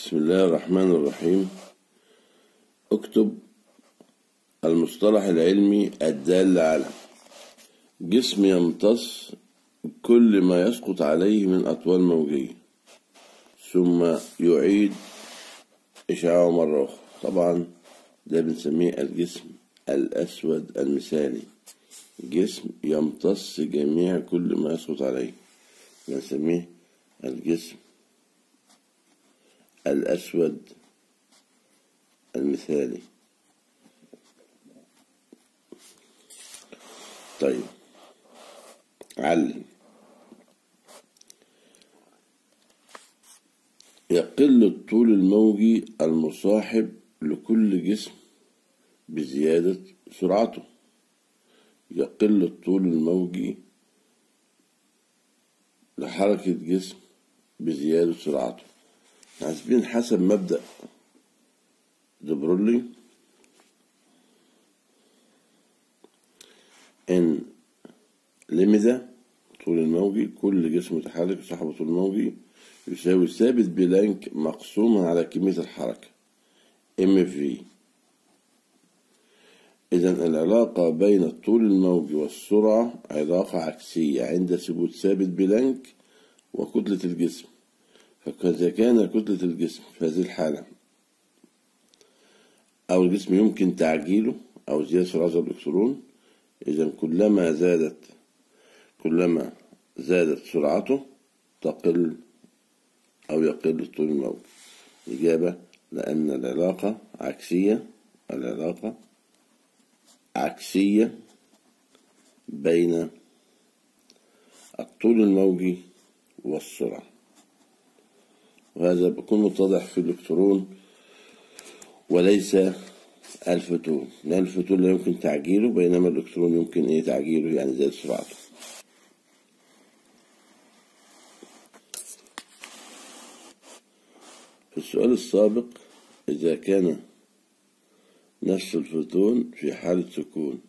بسم الله الرحمن الرحيم اكتب المصطلح العلمي الدال على جسم يمتص كل ما يسقط عليه من أطوال موجية ثم يعيد إشعاعه مرة أخرى طبعا ده بنسميه الجسم الأسود المثالي جسم يمتص جميع كل ما يسقط عليه بنسميه الجسم الأسود المثالي طيب علم يقل الطول الموجي المصاحب لكل جسم بزيادة سرعته يقل الطول الموجي لحركة جسم بزيادة سرعته حاسبين حسب مبدأ دبرولي إن لمدة طول الموجي كل جسم متحرك صاحبه طول موجي يساوي ثابت بلانك مقسوما على كمية الحركة ام في إذا العلاقة بين الطول الموجي والسرعة علاقة عكسية عند ثبوت ثابت بلانك وكتلة الجسم فإذا كان كتلة الجسم في هذه الحالة أو الجسم يمكن تعجيله أو زيادة سرعة الإلكترون إذا كلما زادت كلما زادت سرعته تقل أو يقل الطول الموجي الإجابة لأن العلاقة عكسية العلاقة عكسية بين الطول الموجي والسرعة وهذا بيكون متضح في الإلكترون وليس الفوتون لأن الفوتون لا يمكن تعجيله بينما الإلكترون يمكن إيه تعجيله يعني زي سرعته في السؤال السابق إذا كان نفس الفوتون في حالة سكون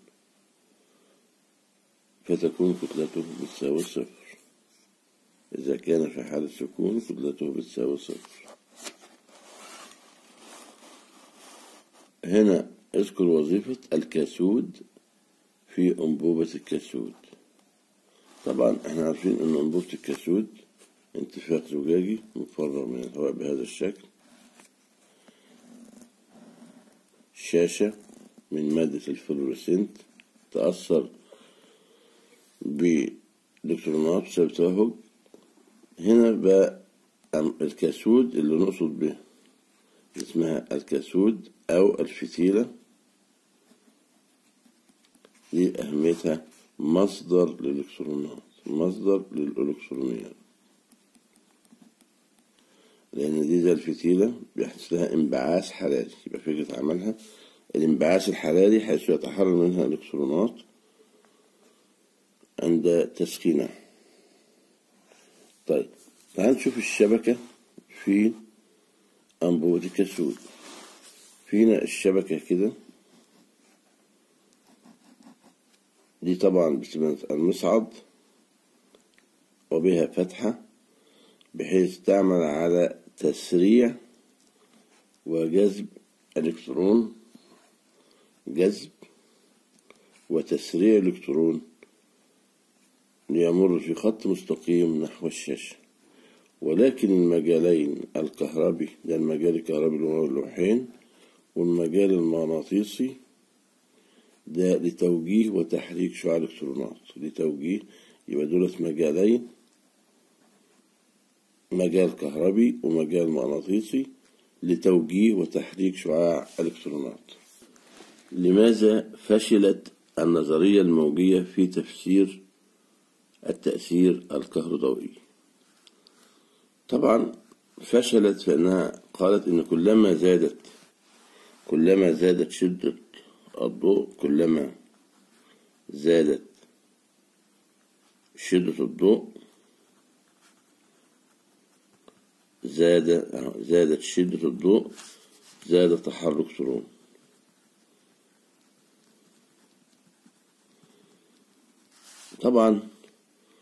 فتكون كتلته بتساوي صفر إذا كان في حالة سكون كتلته بتساوي صفر هنا اذكر وظيفة الكاسود في أنبوبة الكاسود طبعا احنا عارفين ان أنبوبة الكاسود انتفاخ زجاجي مفرغ من الهواء بهذا الشكل شاشة من مادة الفلورسنت تأثر بإلكترونات بسبب توهج هنا بقى الكاسود اللي نقصد به اسمها الكاسود أو الفتيلة دي أهميتها مصدر للإلكترونات مصدر للإلكترونيات لأن دي زي الفتيلة بيحدث لها انبعاث حراري يبقى فكرة عملها الانبعاث الحراري حيث يتحرر منها الإلكترونات عند تسخينها طيب تعال نشوف الشبكة في أنبوبة الكسود فينا الشبكة كده دي طبعا بتبقى المصعد وبها فتحة بحيث تعمل على تسريع وجذب الإلكترون جذب وتسريع الإلكترون ليمر في خط مستقيم نحو الشاشة ولكن المجالين الكهربي ده المجال الكهربي اللي هو اللوحين والمجال المغناطيسي ده لتوجيه وتحريك شعاع الإلكترونات لتوجيه يبقى دولت مجالين مجال كهربي ومجال مغناطيسي لتوجيه وتحريك شعاع الإلكترونات لماذا فشلت النظرية الموجية في تفسير التأثير الكهروضوئي طبعا فشلت فإنها قالت إن كلما زادت كلما زادت شدة الضوء كلما زادت شدة الضوء زاد زادت شدة الضوء زاد تحرك الإلكترون طبعا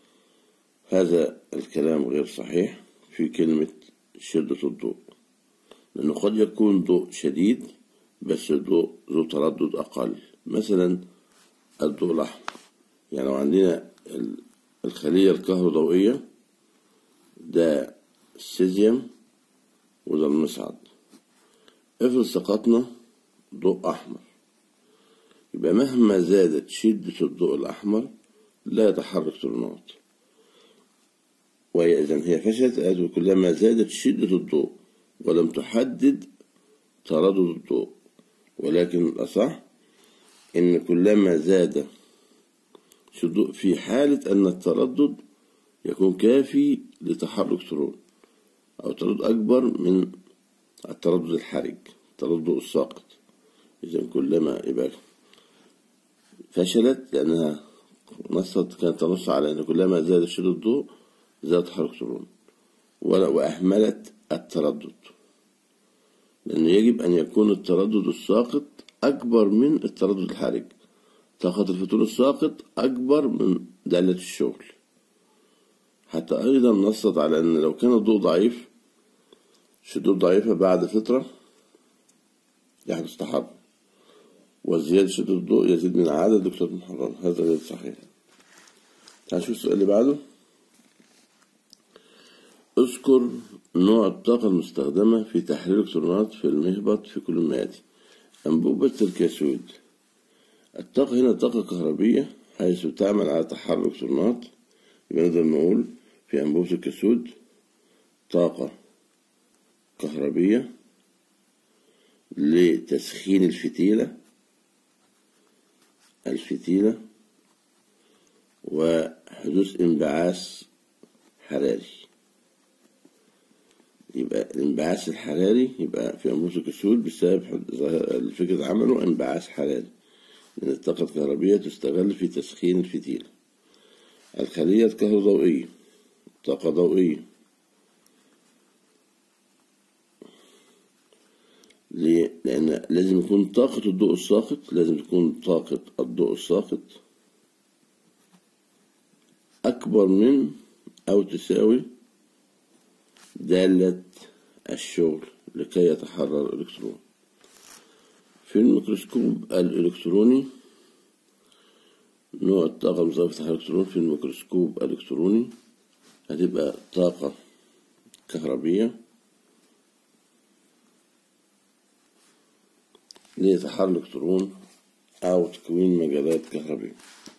هذا الكلام غير صحيح في كلمة شدة الضوء لأنه قد يكون ضوء شديد بس ضوء ذو تردد أقل مثلا الضوء الأحمر يعني لو عندنا الخلية الكهروضوئية ده السيزيوم وده المصعد افرض سقطنا ضوء أحمر يبقى مهما زادت شدة الضوء الأحمر لا يتحرك إلكترونات وهي إذن هي فشلت قالت كلما زادت شدة الضوء ولم تحدد تردد الضوء ولكن الأصح إن كلما زاد في حالة أن التردد يكون كافي لتحرك إلكترون أو تردد أكبر من التردد الحرج التردد الساقط إذا كلما يبقى فشلت لأنها نصت كانت تنص على أن كلما زاد شدة الضوء زاد تحرك الإلكترون وأهملت التردد لأنه يجب أن يكون التردد الساقط أكبر من التردد الحرج طاقة الفوتون الساقط أكبر من دالة الشغل حتى أيضا نصت على أن لو كان الضوء ضعيف شدود ضعيفة بعد فترة يحدث تحرك وزيادة شدود الضوء يزيد من عدد الكتلات المحررة هذا غير صحيح تعال نشوف السؤال اللي بعده اذكر نوع الطاقة المستخدمة في تحرير الإلكترونات في المهبط في كل ما يأتي أنبوبة الكاسود الطاقة هنا طاقة كهربية حيث تعمل على تحرك الإلكترونات يبقى نقدر نقول في أنبوبة الكاسود طاقة كهربية لتسخين الفتيلة الفتيلة وحدوث انبعاث حراري يبقى الانبعاث الحراري يبقى في أنبوبة الكسود بسبب فكرة عمله انبعاث حراري لأن الطاقة الكهربية تستغل في تسخين الفتيلة الخلية الكهروضوئية طاقة ضوئية ليه؟ لأن لازم يكون طاقة الضوء الساقط لازم تكون طاقة الضوء الساقط أكبر من أو تساوي دالة الشغل لكي يتحرر الإلكترون في الميكروسكوب الإلكتروني نوع الطاقة المضافة تحرير الإلكترون في الميكروسكوب الإلكتروني هتبقى طاقة كهربية لتحرك الإلكترون أو تكوين مجالات كهربية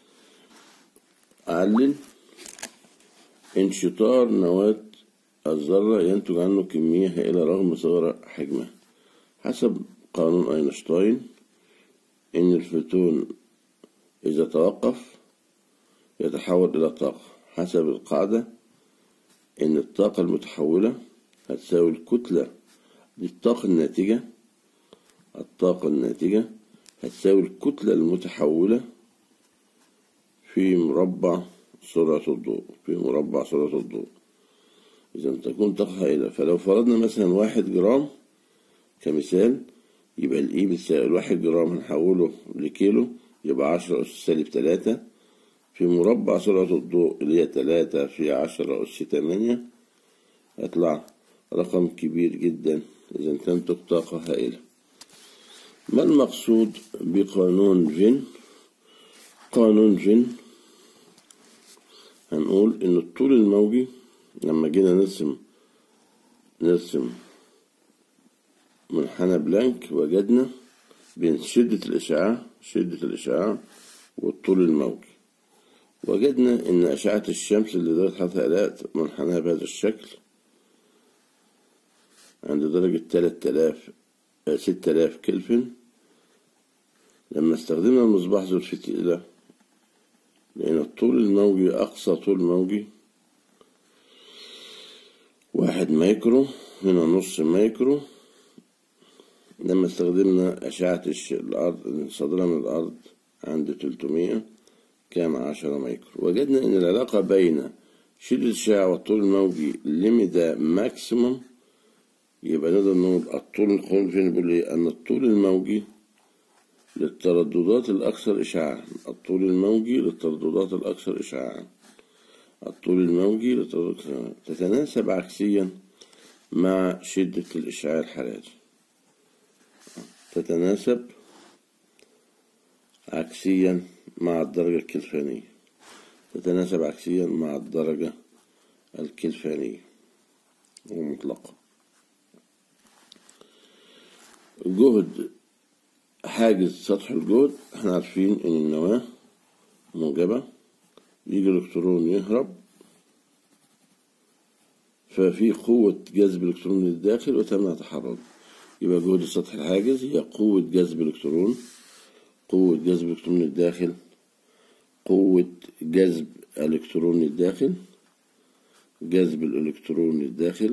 علل انشطار نواة الذرة ينتج عنه كمية هائلة رغم صغر حجمها حسب قانون أينشتاين إن الفوتون إذا توقف يتحول إلى طاقة حسب القاعدة إن الطاقة المتحولة هتساوي الكتلة للطاقة الناتجة الطاقة الناتجة هتساوي الكتلة المتحولة في مربع سرعة الضوء في مربع سرعة الضوء إذا تكون طاقة هائلة فلو فرضنا مثلا واحد جرام كمثال يبقى الإي بتساوي الواحد جرام هنحوله لكيلو يبقى عشرة أس سالب تلاتة في مربع سرعة الضوء اللي هي تلاتة في عشرة أس تمانية هيطلع رقم كبير جدا إذا تنتج طاقة هائلة ما المقصود بقانون جن قانون جن هنقول ان الطول الموجي لما جينا نرسم نرسم منحنى بلانك وجدنا بين شدة الإشعاع شدة الإشعاع والطول الموجي وجدنا إن أشعة الشمس اللي درجة حرارتها قلقت منحناها بهذا الشكل عند درجة تلات آلاف ست آلاف كلفن لما استخدمنا المصباح ذو الفتيلة لأن الطول الموجي أقصى طول موجي واحد مايكرو هنا نص مايكرو لما استخدمنا أشعة الأرض صادرة من الأرض عند تلتمية كام عشرة مايكرو وجدنا إن العلاقة بين شدة الشعاع والطول الموجي ليميدا ماكسيموم يبقى نقدر نقول الطول القانون فين بيقول إيه أن الطول الموجي للترددات الأكثر إشعاعا الطول الموجي للترددات الأكثر إشعاعا الطول الموجي للترددات تتناسب عكسيا مع شدة الإشعاع الحراري تتناسب عكسيا مع الدرجة الكلفانية تتناسب عكسيا مع الدرجة الكلفانية ومطلقة جهد حاجز سطح الجهد احنا عارفين ان النواة موجبة يجي الالكترون يهرب ففي قوة جذب الالكترون للداخل وتمنع تحركه يبقى جهد السطح الحاجز هي قوة جذب الالكترون قوة جذب الالكترون للداخل قوة جذب الالكترون للداخل جذب الالكترون للداخل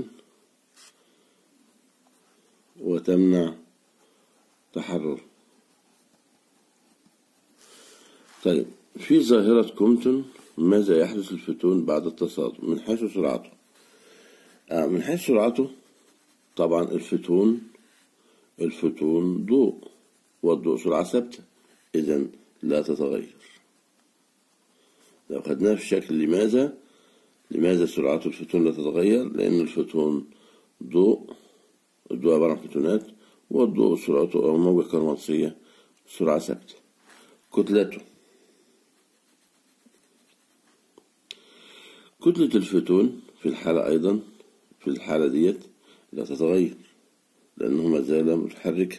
وتمنع تحرر طيب في ظاهرة كومتون ماذا يحدث للفوتون بعد التصادم من حيث سرعته آه من حيث سرعته طبعا الفوتون الفوتون ضوء والضوء سرعة ثابتة إذا لا تتغير لو خدناها في شكل لماذا لماذا سرعة الفوتون لا تتغير لأن الفوتون ضوء الضوء عبارة عن فوتونات والضوء سرعته أو موجة كهرومغناطيسية سرعة ثابتة كتلته كتلة الفوتون في الحالة أيضا في الحالة ديت لا تتغير لأنه ما زال متحركا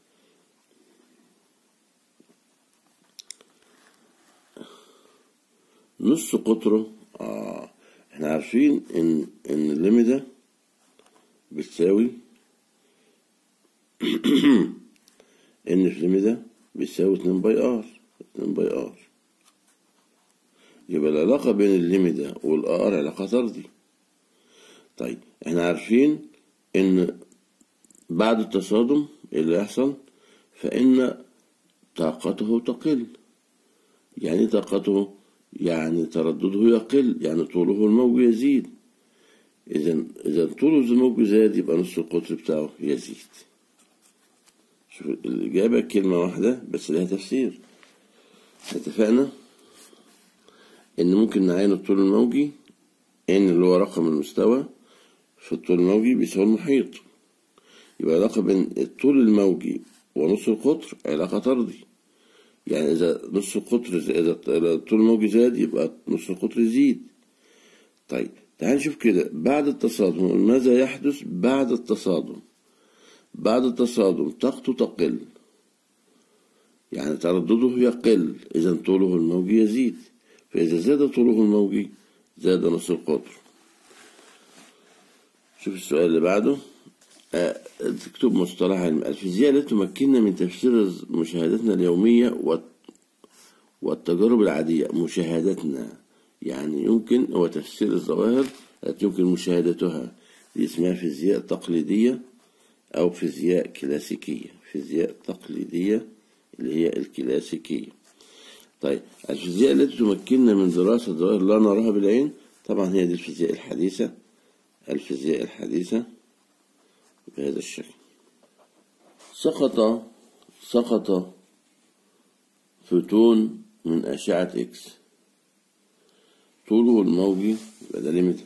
نص قطره آه احنا عارفين ان ان الليمدة بتساوي ان في الليمدة بتساوي اتنين باي ار اتنين باي ار يبقى العلاقة بين الليمدة والار علاقة طردي طيب احنا عارفين ان بعد التصادم اللي يحصل فإن طاقته تقل يعني طاقته يعني تردده يقل يعني طوله الموج يزيد إذا إذا طول الموج زاد يبقى نص القطر بتاعه يزيد شوف الإجابة كلمة واحدة بس لها تفسير اتفقنا إن ممكن نعين الطول الموجي إن اللي هو رقم المستوى في الطول الموجي بيساوي المحيط يبقى علاقة بين الطول الموجي ونص القطر علاقة طردي يعني إذا نص القطر إذا الطول الموجي زاد يبقى نص القطر يزيد طيب تعال نشوف كده بعد التصادم ماذا يحدث بعد التصادم بعد التصادم طاقته تقل يعني تردده يقل إذا طوله الموجي يزيد فإذا زاد طوله الموجي زاد نص القطر شوف السؤال اللي بعده تكتب مصطلح الفيزياء التي تمكننا من تفسير مشاهداتنا اليومية والتجارب العادية مشاهداتنا يعني يمكن هو تفسير الظواهر التي يمكن مشاهدتها دي اسمها فيزياء تقليدية أو فيزياء كلاسيكية فيزياء تقليدية اللي هي الكلاسيكية طيب الفيزياء التي تمكننا من دراسة ظواهر لا نراها بالعين طبعا هي دي الفيزياء الحديثة الفيزياء الحديثة بهذا الشكل سقط سقط فوتون من أشعة إكس طوله الموجي بدل ليميت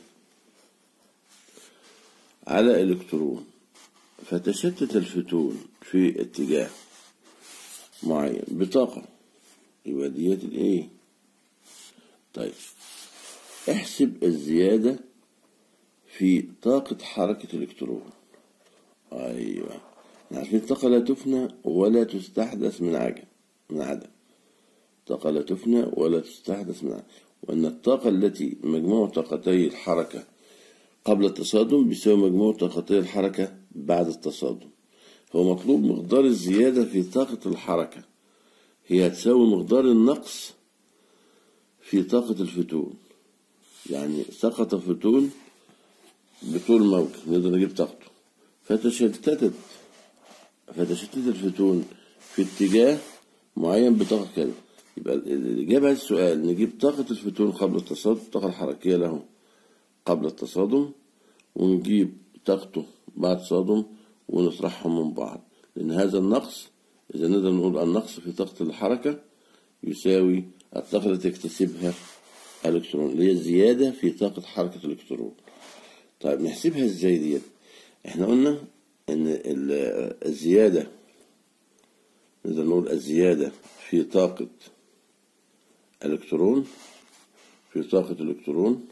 على إلكترون فتشتت الفوتون في اتجاه معين بطاقة يبقى ديت الايه طيب احسب الزيادة في طاقة حركة الإلكترون أيوة عارفين الطاقة لا تفنى ولا تستحدث من عجل من عدم الطاقة لا تفنى ولا تستحدث من عدم وأن الطاقة التي مجموع طاقتي الحركة قبل التصادم بيساوي مجموع طاقتي الحركة بعد التصادم هو مطلوب مقدار الزيادة في طاقة الحركة هي تساوي مقدار النقص في طاقة الفوتون يعني سقط فوتون بطول موج نقدر نجيب طاقته فتشتتت فتشتت الفوتون في اتجاه معين بطاقة كذا يبقى الإجابة على السؤال نجيب طاقة الفوتون قبل التصادم الطاقة الحركية له قبل التصادم ونجيب طاقته بعد التصادم ونطرحهم من بعض لأن هذا النقص إذا نقدر نقول النقص في طاقة الحركة يساوي الطاقة التي يكتسبها الإلكترون اللي هي الزيادة في طاقة حركة الإلكترون طيب نحسبها إزاي ديت احنا قلنا ان ال- الزيادة نقدر نقول الزيادة في طاقة الكترون في طاقة الإلكترون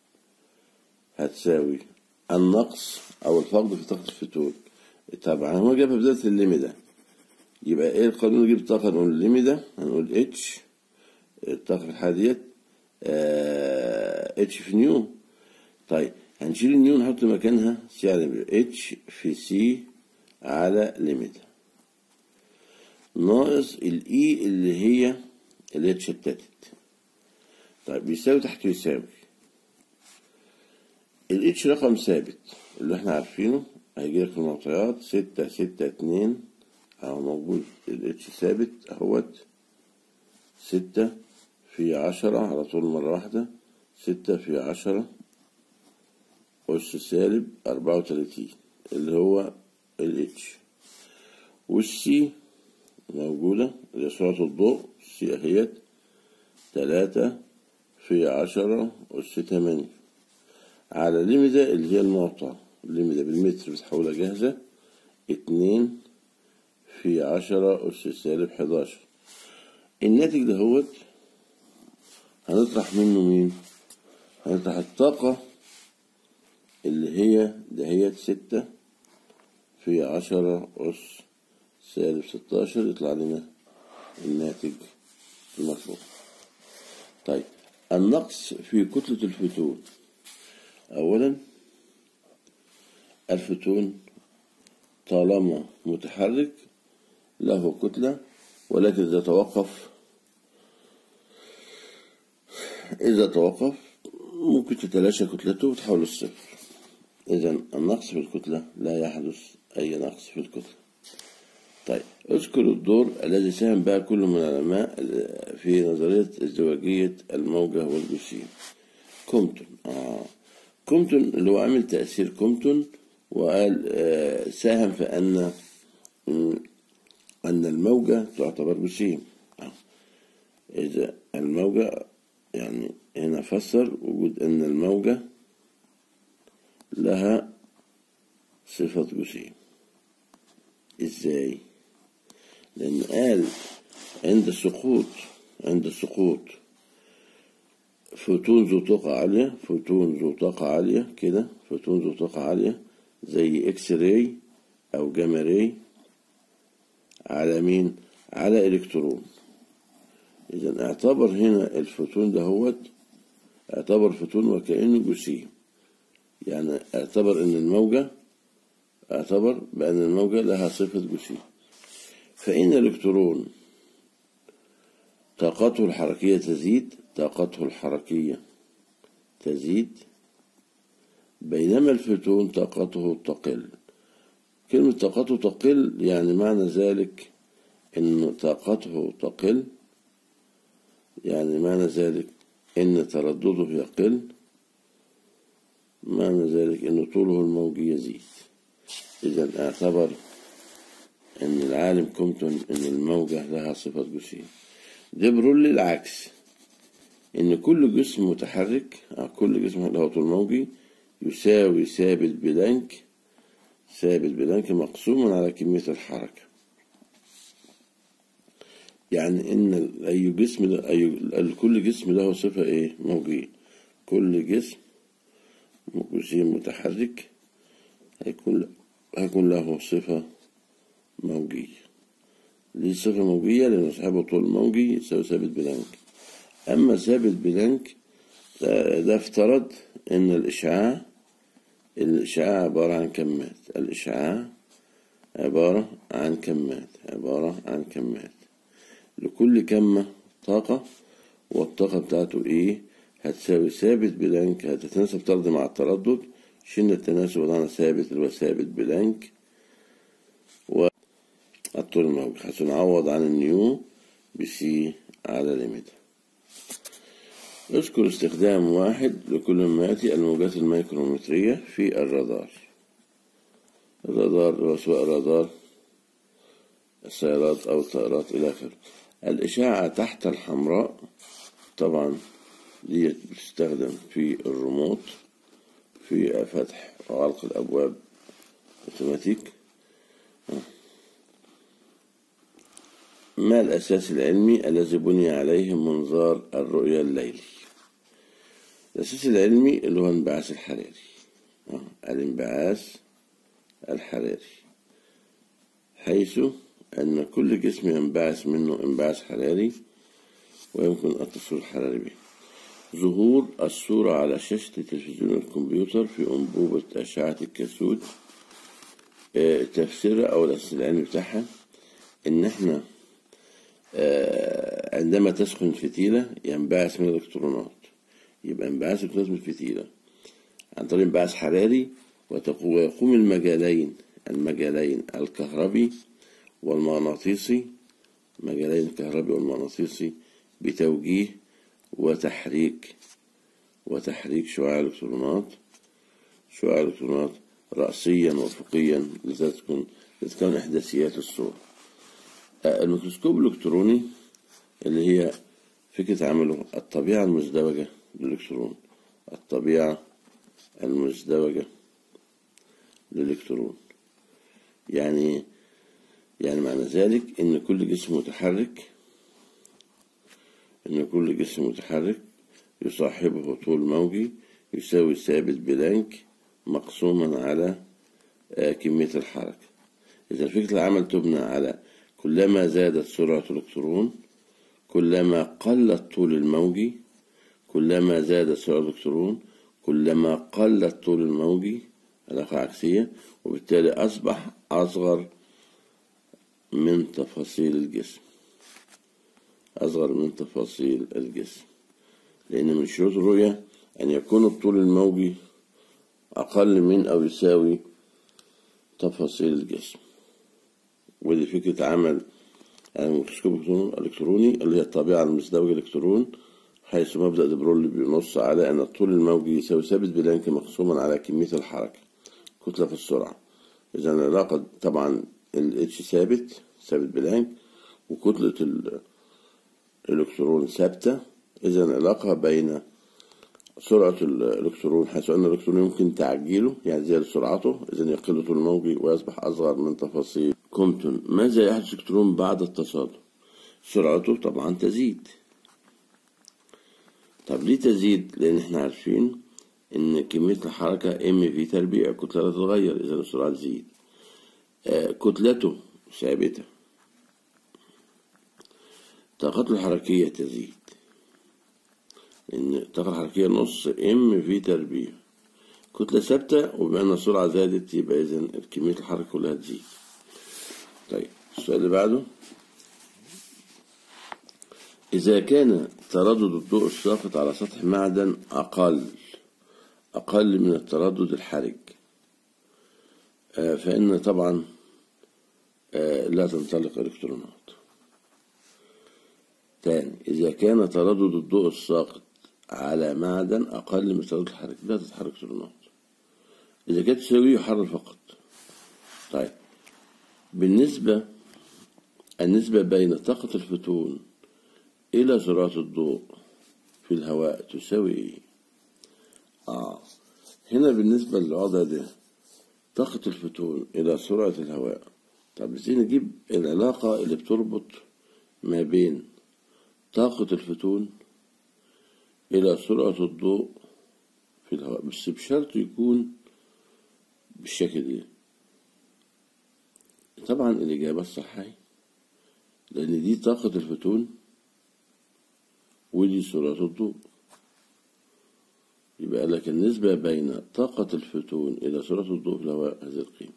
هتساوي النقص أو الفقد في طاقة الفوتون طبعا هو جابها بذات الليمدة يبقى إيه القانون اللي يجيب الطاقة نقول الليمدة هنقول اتش الطاقة في الحالة ديت اتش في نيو طيب هنشيل النيو نحط مكانها سي على اتش في سي على ليميتا ناقص الاي اللي هي اللي هي اتشتتت طيب بيساوي تحت يساوي الاتش رقم ثابت اللي احنا عارفينه هيجي لك في المعطيات ستة ستة اتنين اهو موجود الاتش ثابت اهوت ستة في عشرة على طول مرة واحدة ستة في عشرة أس سالب أربعة وتلاتين اللي هو الاتش والسي موجودة اللي هي سرعة الضوء السي أهيت تلاتة في عشرة أس تمانية على ليمدة اللي هي المعطى ليمدة بالمتر بتحولها جاهزة اتنين في عشرة أس سالب حداشر الناتج ده هوت هنطرح منه مين؟ هنطرح الطاقة اللي هي دهيت ستة في عشرة أس سالب ستاشر يطلع لنا الناتج المطلوب طيب النقص في كتلة الفوتون أولا الفوتون طالما متحرك له كتلة ولكن إذا توقف إذا توقف ممكن تتلاشى كتلته وتحول الصفر إذا النقص في الكتلة لا يحدث أي نقص في الكتلة طيب اذكر الدور الذي ساهم بها كل من العلماء في نظرية ازدواجية الموجة والجسيم كومتون آه. كومتون اللي هو عامل تأثير كومتون وقال آه ساهم في أن أن الموجة تعتبر جسيم آه. إذا الموجة يعني هنا فسر وجود أن الموجة لها صفة جسيم ازاي لان قال عند السقوط عند السقوط فوتون ذو طاقة عالية فوتون ذو طاقة عالية كده فوتون ذو طاقة عالية زي اكس راي او جاما راي على مين على الكترون اذا اعتبر هنا الفوتون دهوت اعتبر فوتون وكأنه جسيم يعني اعتبر ان الموجة اعتبر بأن الموجة لها صفة جسيم فإن الإلكترون طاقته الحركية تزيد طاقته الحركية تزيد بينما الفوتون طاقته تقل كلمة طاقته تقل يعني معنى ذلك أن طاقته تقل يعني معنى ذلك أن تردده يقل معنى ذلك أن طوله الموجي يزيد إذا اعتبر أن العالم كومتون أن الموجة لها صفة جسيم ده برولي العكس أن كل جسم متحرك أو كل جسم له طول موجي يساوي ثابت بلانك ثابت بلانك مقسوم على كمية الحركة يعني إن أي جسم أي كل جسم له صفة إيه موجية كل جسم جسيم متحرك هيكون هيكون له صفة موجية ليه صفة موجية لأن صاحبه طول موجي يساوي ثابت بلانك أما ثابت بلانك ده افترض إن الإشعاع الإشعاع عبارة عن كمات الإشعاع عبارة عن كمات عبارة عن كمات لكل كمة طاقة والطاقة بتاعته إيه هتساوي ثابت بلانك هتتناسب طرد مع التردد شلنا التناسب وضعنا ثابت اللي هو ثابت بلانك والطول الموجي هتنعوض عن النيو بسي على ليميتا اذكر استخدام واحد لكل ما يأتي الموجات الميكرومترية في الرادار الرادار هو سواء رادار السيارات أو الطائرات إلى آخره الإشاعة تحت الحمراء طبعا دي بتستخدم في الريموت في فتح وغلق الأبواب اوتوماتيك ما الأساس العلمي الذي بني عليه منظار الرؤية الليلي الأساس العلمي اللي هو انبعاث الحراري آه، الانبعاث الحراري حيث أن كل جسم ينبعث منه انبعاث حراري ويمكن التصوير الحراري به ظهور الصورة على شاشة تلفزيون الكمبيوتر في أنبوبة أشعة الكاسود آه، تفسيرها أو الأساس العلمي بتاعها إن إحنا آه، عندما تسخن فتيلة ينبعث من الإلكترونات يبقى انبعاث الإلكترونات من الفتيلة عن طريق انبعاث حراري وتقو- ويقوم المجالين المجالين الكهربي والمغناطيسي مجالين الكهربي والمغناطيسي بتوجيه وتحريك وتحريك شعاع الإلكترونات شعاع الإلكترونات رأسيا وأفقيا لتكون لتكون إحداثيات الصورة آه، الميكروسكوب الإلكتروني اللي هي فكرة عمله الطبيعة المزدوجة للإلكترون الطبيعة المزدوجة للإلكترون يعني يعني معنى ذلك إن كل جسم متحرك إن كل جسم متحرك يصاحبه طول موجي يساوي ثابت بلانك مقسوما على آه، كمية الحركة إذا فكرة العمل تبنى على كلما زادت سرعة الإلكترون كلما قل الطول الموجي كلما زادت سرعة الإلكترون كلما قل الطول الموجي علاقة عكسية وبالتالي أصبح أصغر من تفاصيل الجسم أصغر من تفاصيل الجسم لأن من شروط الرؤية أن يكون الطول الموجي أقل من أو يساوي تفاصيل الجسم ودي فكرة عمل الميكروسكوب الإلكتروني اللي هي الطبيعة المزدوجة الإلكترون حيث مبدأ دي برول بينص على أن الطول الموجي يساوي ثابت بلانك مقسوما على كمية الحركة كتلة في السرعة إذا العلاقة طبعا ال H ثابت ثابت بلانك وكتلة ال- الإلكترون ثابتة إذا العلاقة بين سرعة الإلكترون حيث أن الإلكترون يمكن تعجيله يعني زيادة سرعته إذا يقل طول الموجي ويصبح أصغر من تفاصيل كومبتون ماذا يحدث الإلكترون بعد التصادم سرعته طبعا تزيد طب ليه تزيد لأن احنا عارفين إن كمية الحركة ام في تربيع الكتلة لا تتغير إذا السرعة تزيد آه، كتلته ثابتة طاقته الحركية تزيد لأن الطاقة الحركية نص ام في تربيع كتلة ثابتة وبما أن السرعة زادت يبقى إذا كمية الحركة كلها تزيد طيب السؤال اللي بعده إذا كان تردد الضوء الساقط على سطح معدن أقل أقل من التردد الحرج آه، فإن طبعا آه، لا تنطلق إلكترونات تاني إذا كان تردد الضوء الساقط على معدن أقل من تردد الحرج لا تتحرك إلكترونات إذا كانت تساويه يحرر فقط طيب بالنسبة النسبة بين طاقة الفوتون إلى سرعة الضوء في الهواء تساوي إيه؟ آه هنا بالنسبة للوضع ده طاقة الفوتون إلى سرعة الهواء طب عايزين نجيب العلاقة اللي بتربط ما بين طاقة الفوتون إلى سرعة الضوء في الهواء بس بشرط يكون بالشكل ده طبعا الإجابة الصحيحة لأن دي طاقة الفوتون ودي سرعة الضوء يبقى لك النسبة بين طاقة الفوتون إلى سرعة الضوء في الهواء هذه القيمة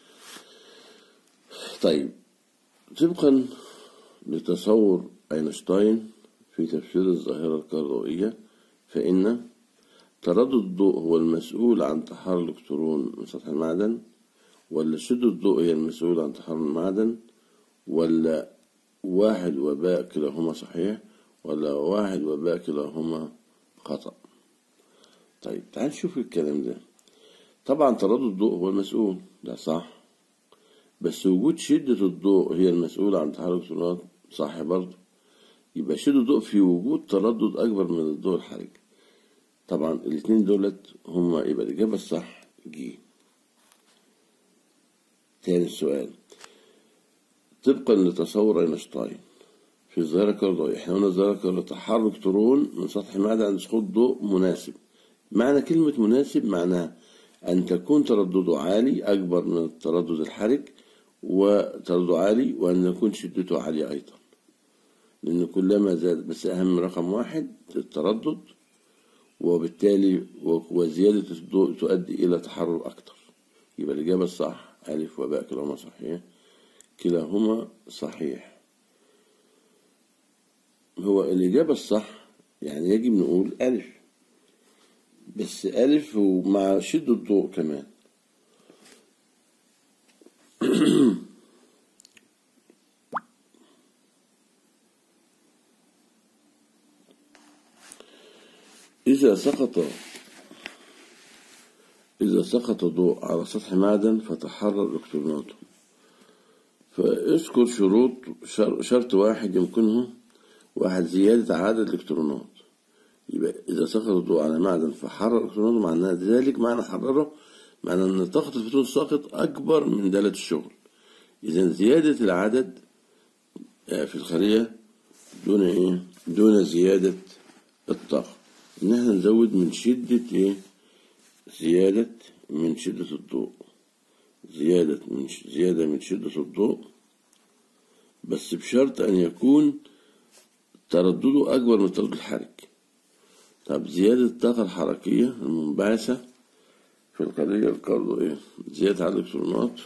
طيب طبقا لتصور أينشتاين في تفسير الظاهرة الكهربائية فإن تردد الضوء هو المسؤول عن تحرر الإلكترون من سطح المعدن ولا شدة الضوء هي المسؤولة عن تحرر المعدن ولا واحد وباء كلاهما صحيح ولا واحد وباء كلاهما خطأ طيب تعال نشوف الكلام ده طبعا تردد الضوء هو المسؤول ده صح بس وجود شدة الضوء هي المسؤولة عن تحرك الإلكترونات صح برضه يبقى شدة الضوء في وجود تردد أكبر من الضوء الحرج طبعا الاتنين دولت هما يبقى الإجابة الصح جي تاني سؤال طبقا لتصور اينشتاين في الظاهرة الكهربائية احنا قلنا الظاهرة الكهربائية تحرك الكترون من سطح المادة عند سقوط ضوء مناسب معنى كلمة مناسب معناها أن تكون تردده عالي أكبر من التردد الحرج وتردده عالي وأن يكون شدته عالية أيضا لأن كلما زاد بس أهم رقم واحد التردد وبالتالي وزيادة الضوء تؤدي إلى تحرر أكثر يبقى الإجابة الصح ألف وباء كلاهما صحيح كلاهما صحيح هو الإجابة الصح يعني يجب نقول ألف بس ألف ومع شدة الضوء كمان إذا سقط إذا سقط ضوء على سطح معدن فتحرر إلكتروناته فاذكر شروط شرط واحد يمكنه واحد زيادة عدد الإلكترونات يبقى إذا سقط الضوء على معدن فحرر إلكتروناته معناه ذلك معنى حرره معنى أن طاقة الفوتون الساقط أكبر من دالة الشغل إذا زيادة العدد في الخلية دون إيه؟ دون زيادة الطاقة إن إحنا نزود من شدة إيه؟ زيادة من شدة الضوء زيادة من زيادة من شدة الضوء بس بشرط أن يكون تردده أكبر من التردد الحركي طب زيادة الطاقة الحركية المنبعثة في القضية الكاردو إيه؟ زيادة عدد الإلكترونات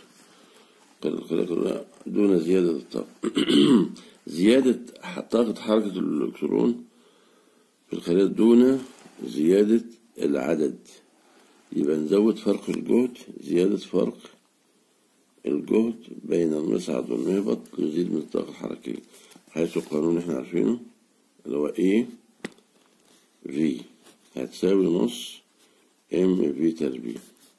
دون زيادة الطاقة زيادة طاقة حركة الإلكترون في الخلية دون زيادة العدد يبقى نزود فرق الجهد زيادة فرق الجهد بين المصعد والمهبط يزيد من الطاقة الحركية حيث القانون احنا عارفينه اللي هو A V هتساوي نص ام في تربيع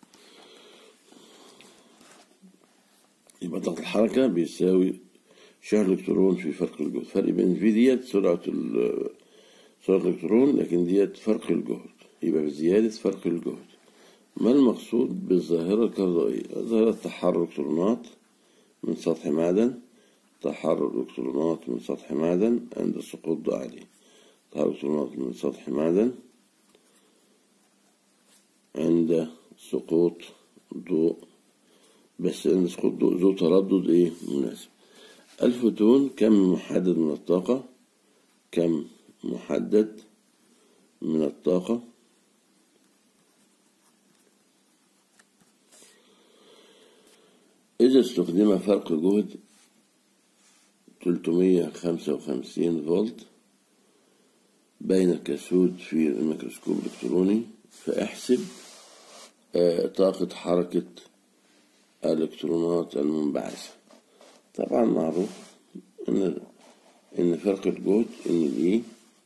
يبقى ضغط الحركة بيساوي شحن الإلكترون في فرق الجهد فرق بين في ديت سرعة سرعة الإلكترون لكن ديت فرق الجهد يبقى زيادة فرق الجهد ما المقصود بالظاهرة الكهربائية ظاهرة تحرك الإلكترونات من سطح معدن تحرك الإلكترونات من سطح معدن عند سقوط ضوء عليه تحرك الإلكترونات من سطح معدن عند سقوط ضوء بس عند سقوط ضوء ذو تردد ايه مناسب الفوتون كم محدد من الطاقة كم محدد من الطاقة إذا استخدم فرق جهد 355 فولت بين الكاثود في الميكروسكوب الإلكتروني فاحسب طاقة حركة الإلكترونات المنبعثة طبعا معروف إن إن فرق الجهد إن الإي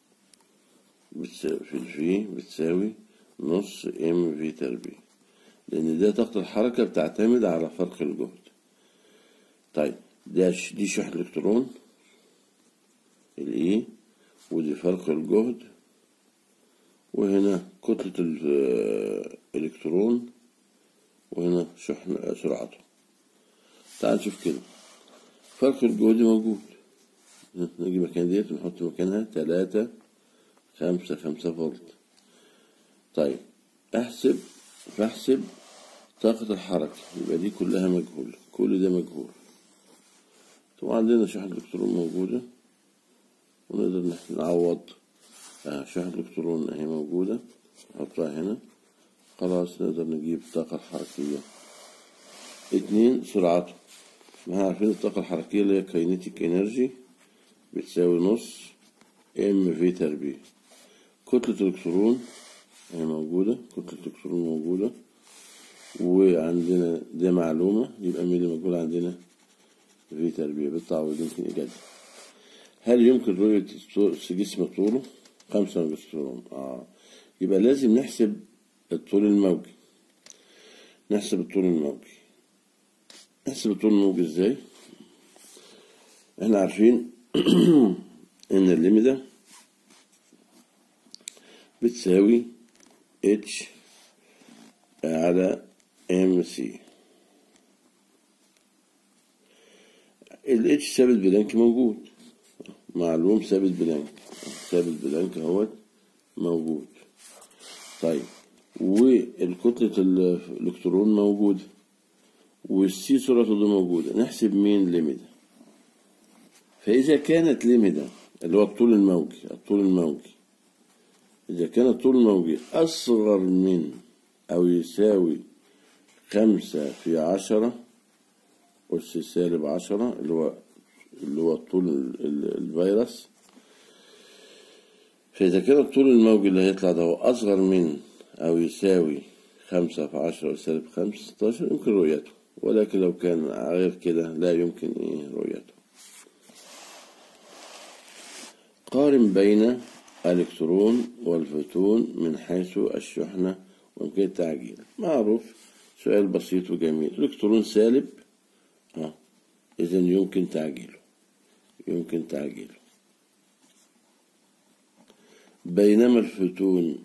في الفي بتساوي نص ام في تربيع لأن ده طاقة الحركة بتعتمد على فرق الجهد طيب ده دي شحن الإلكترون الإي ودي فرق الجهد وهنا كتلة الإلكترون وهنا شحن سرعته تعال نشوف كده فرق الجهد موجود نجي مكان ديت ونحط مكانها تلاتة خمسة خمسة فولت طيب احسب فاحسب طاقة الحركة يبقى دي كلها مجهولة كل ده مجهول طبعا عندنا شحن الإلكترون موجودة ونقدر نعوض شحن الإلكترون أهي موجودة نحطها هنا خلاص نقدر نجيب الطاقة الحركية اتنين سرعته احنا عارفين الطاقة الحركية اللي هي كاينيتيك انرجي بتساوي نص ام في تربيع كتلة الإلكترون اهي موجودة كتلة الإلكترون موجودة وعندنا دي معلومة يبقى مين اللي موجود عندنا في تربيع بالتعويض يمكن إيجادها هل يمكن رؤية جسم طوله خمسة أنجسترون آه يبقى لازم نحسب الطول الموجي نحسب الطول الموجي نحسب الطول الموجي ازاي احنا عارفين ان الليمدة بتساوي اتش على ام سي الاتش ثابت بلانك موجود معلوم ثابت بلانك ثابت بلانك اهوت موجود طيب والكتلة الإلكترون موجودة والسي سرعته دي موجودة نحسب مين ليميدا فإذا كانت ليميدا اللي هو الطول الموجي الطول الموجي إذا كان الطول الموجي أصغر من أو يساوي خمسة في عشرة أس سالب عشرة اللي هو اللي هو الطول الفيروس فإذا كان الطول الموجي اللي هيطلع ده هو أصغر من أو يساوي خمسة في عشرة أس سالب خمستاشر يمكن رؤيته ولكن لو كان غير كده لا يمكن إيه رؤيته قارن بين الإلكترون والفوتون من حيث الشحنة ويمكن التعجيل معروف سؤال بسيط وجميل الإلكترون سالب آه. إذا يمكن تعجيله يمكن تعجيله بينما الفوتون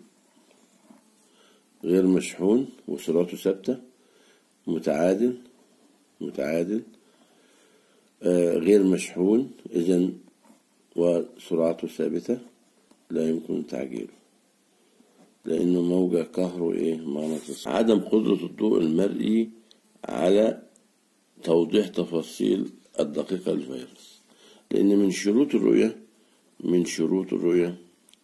غير مشحون وسرعته ثابتة متعادل متعادل آه غير مشحون إذا وسرعته ثابتة لا يمكن تعجيله لأنه موجة كهرو إيه مغناطيسي عدم قدرة الضوء المرئي على توضيح تفاصيل الدقيقة للفيروس لأن من شروط الرؤية من شروط الرؤية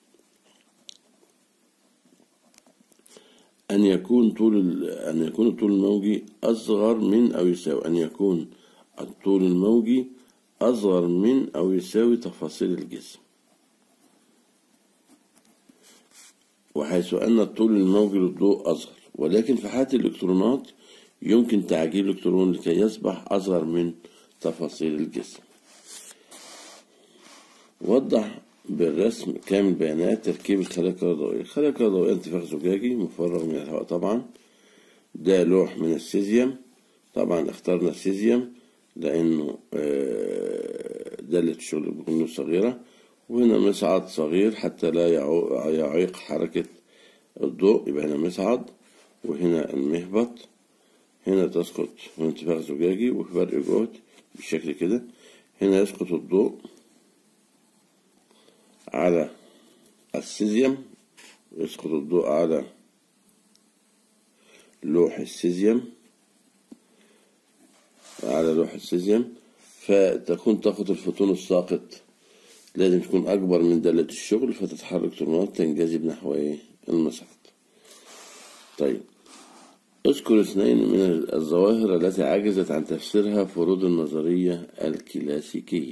أن يكون طول أن يكون الطول الموجي أصغر من أو يساوي أن يكون الطول الموجي أصغر من أو يساوي تفاصيل الجسم وحيث أن الطول الموجي للضوء أصغر ولكن في حالة الإلكترونات يمكن تعجيل الإلكترون لكي يصبح أصغر من تفاصيل الجسم وضح بالرسم كامل بيانات تركيب الخلايا الكهربائية الخلايا الكهربائية انتفاخ زجاجي مفرغ من الهواء طبعا ده لوح من السيزيوم طبعا اخترنا السيزيوم لأنه دالة الشغل بكونه صغيرة وهنا مصعد صغير حتى لا يعيق حركة الضوء يبقى هنا مصعد وهنا المهبط هنا تسقط انتفاخ زجاجي وفرق جهد بالشكل كده هنا يسقط الضوء على السيزيوم يسقط الضوء على لوح السيزيوم على لوح السيزيوم فتكون طاقة الفوتون الساقط لازم تكون أكبر من دالة الشغل فتتحرك إلكترونات تنجذب نحو المصعد طيب اذكر اثنين من الظواهر التي عجزت عن تفسيرها فروض النظرية الكلاسيكية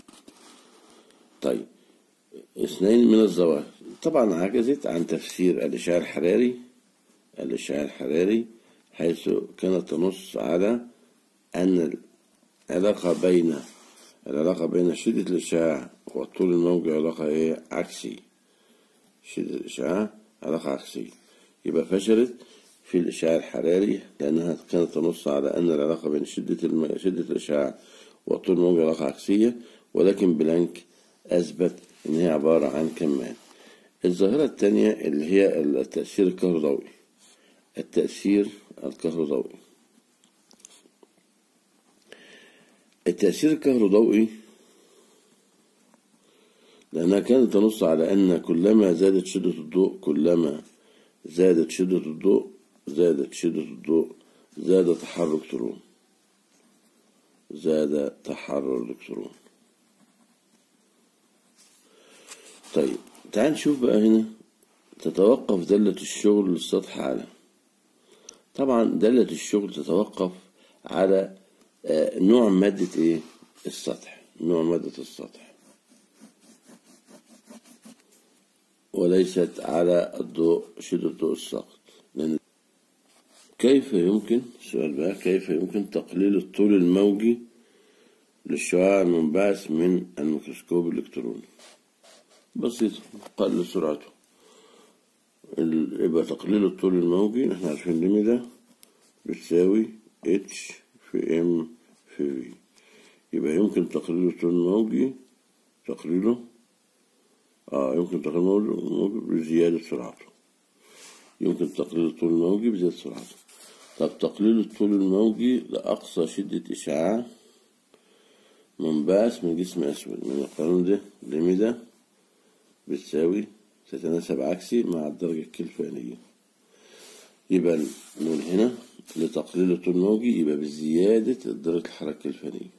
طيب اثنين من الظواهر طبعا عجزت عن تفسير الإشعاع الحراري الإشعاع الحراري حيث كانت تنص على أن العلاقة بين العلاقة بين شدة الإشعاع والطول الموجي علاقة إيه عكسي شدة الإشعاع علاقة عكسية يبقى فشلت في الإشعاع الحراري لأنها كانت تنص على أن العلاقة بين شدة الم... شدة الإشعاع والطول الموجي علاقة عكسية ولكن بلانك أثبت إن هي عبارة عن كمان الظاهرة الثانية اللي هي التأثير الكهروضوئي التأثير الكهروضوئي التأثير الكهروضوئي لأنها كانت تنص على أن كلما زادت شدة الضوء كلما زادت شدة الضوء زادت شدة الضوء زاد تحرك الإلكترون زاد تحرر الإلكترون طيب تعال نشوف بقى هنا تتوقف دالة الشغل للسطح على طبعا دالة الشغل تتوقف على نوع مادة ايه السطح نوع مادة السطح وليست على الضوء شدة الضوء الساقط لأن كيف يمكن سؤال بقى كيف يمكن تقليل الطول الموجي للشعاع المنبعث من الميكروسكوب الإلكتروني بسيط قلل سرعته يبقى تقليل الطول الموجي احنا عارفين لمدة بتساوي اتش في ام في في يبقى يمكن تقليل الطول الموجي تقليله اه يمكن تقليل الموجي بزيادة سرعته يمكن تقليل الطول الموجي بزيادة سرعته طب تقليل الطول الموجي لأقصى شدة إشعاع منبعث من جسم أسود من القانون ده لمدة بتساوي تتناسب عكسي مع الدرجة الكلفانية يبقى من هنا لتقليل الطول الموجي يبقى بزيادة درجة الحركة الكلفانية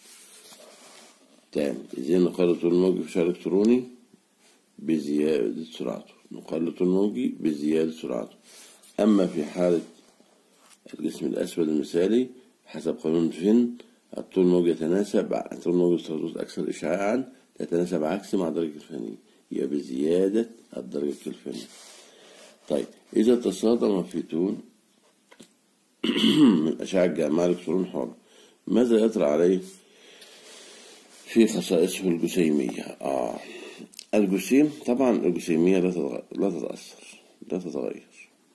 تاني ازاي نقلل الطول الموجي في شعر إلكتروني بزيادة سرعته نقلل الطول الموجي بزيادة سرعته أما في حالة الجسم الأسود المثالي حسب قانون فين الطول الموجي يتناسب الطول الموجي التردد أكثر إشعاعا تتناسب عكسي مع الدرجة الكلفانية يبقى بزيادة الدرجة الكلفانية طيب إذا تصادم فيتون من أشعة الجامعة الإلكترون حر ماذا يطرأ عليه في خصائصه الجسيمية آه. الجسيم طبعا الجسيمية لا تتغ- لا تتأثر لا تتغير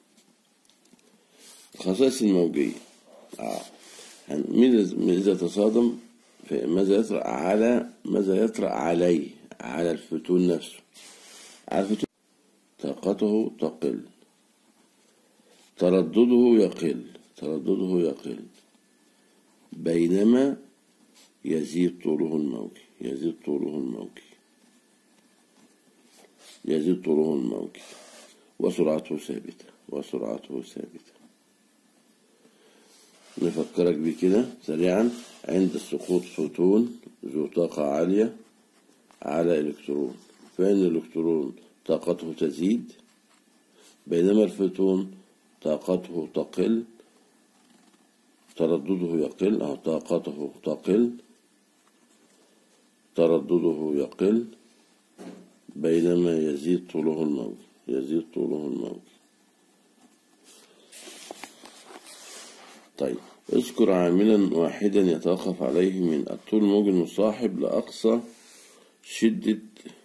الخصائص الموجية آه. يعني مين إذا تصادم في- ماذا يطرأ على ماذا يطرأ عليه على الفتون نفسه على الفتون طاقته تقل تردده يقل تردده يقل بينما يزيد طوله الموجي يزيد طوله الموجي يزيد طوله الموجي وسرعته ثابتة وسرعته ثابتة نفكرك بكده سريعا عند سقوط فوتون ذو طاقة عالية على إلكترون فإن الإلكترون طاقته تزيد بينما الفوتون طاقته تقل تردده يقل أو طاقته تقل تردده يقل بينما يزيد طوله الموجي يزيد طوله الموجي طيب اذكر عاملا واحدا يتوقف عليه من الطول الموجي المصاحب لأقصى شدة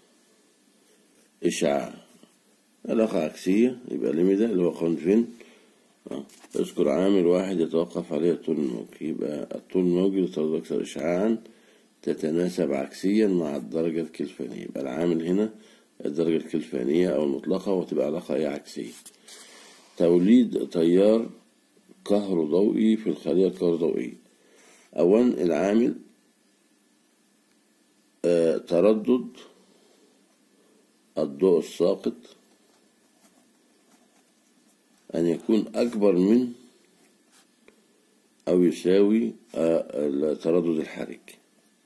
إشعاع علاقة عكسية يبقى لمدة اللي هو قانون فين آه. اذكر عامل واحد يتوقف عليه الطول الموجي يبقى الطول الموجي للتردد أكثر إشعاعا تتناسب عكسيا مع الدرجة الكلفانية يبقى العامل هنا الدرجة الكلفانية أو المطلقة وتبقى علاقة إيه عكسية توليد تيار كهروضوئي في الخلية الكهروضوئية أولا العامل آه تردد الضوء الساقط أن يكون أكبر من أو يساوي آه التردد الحركي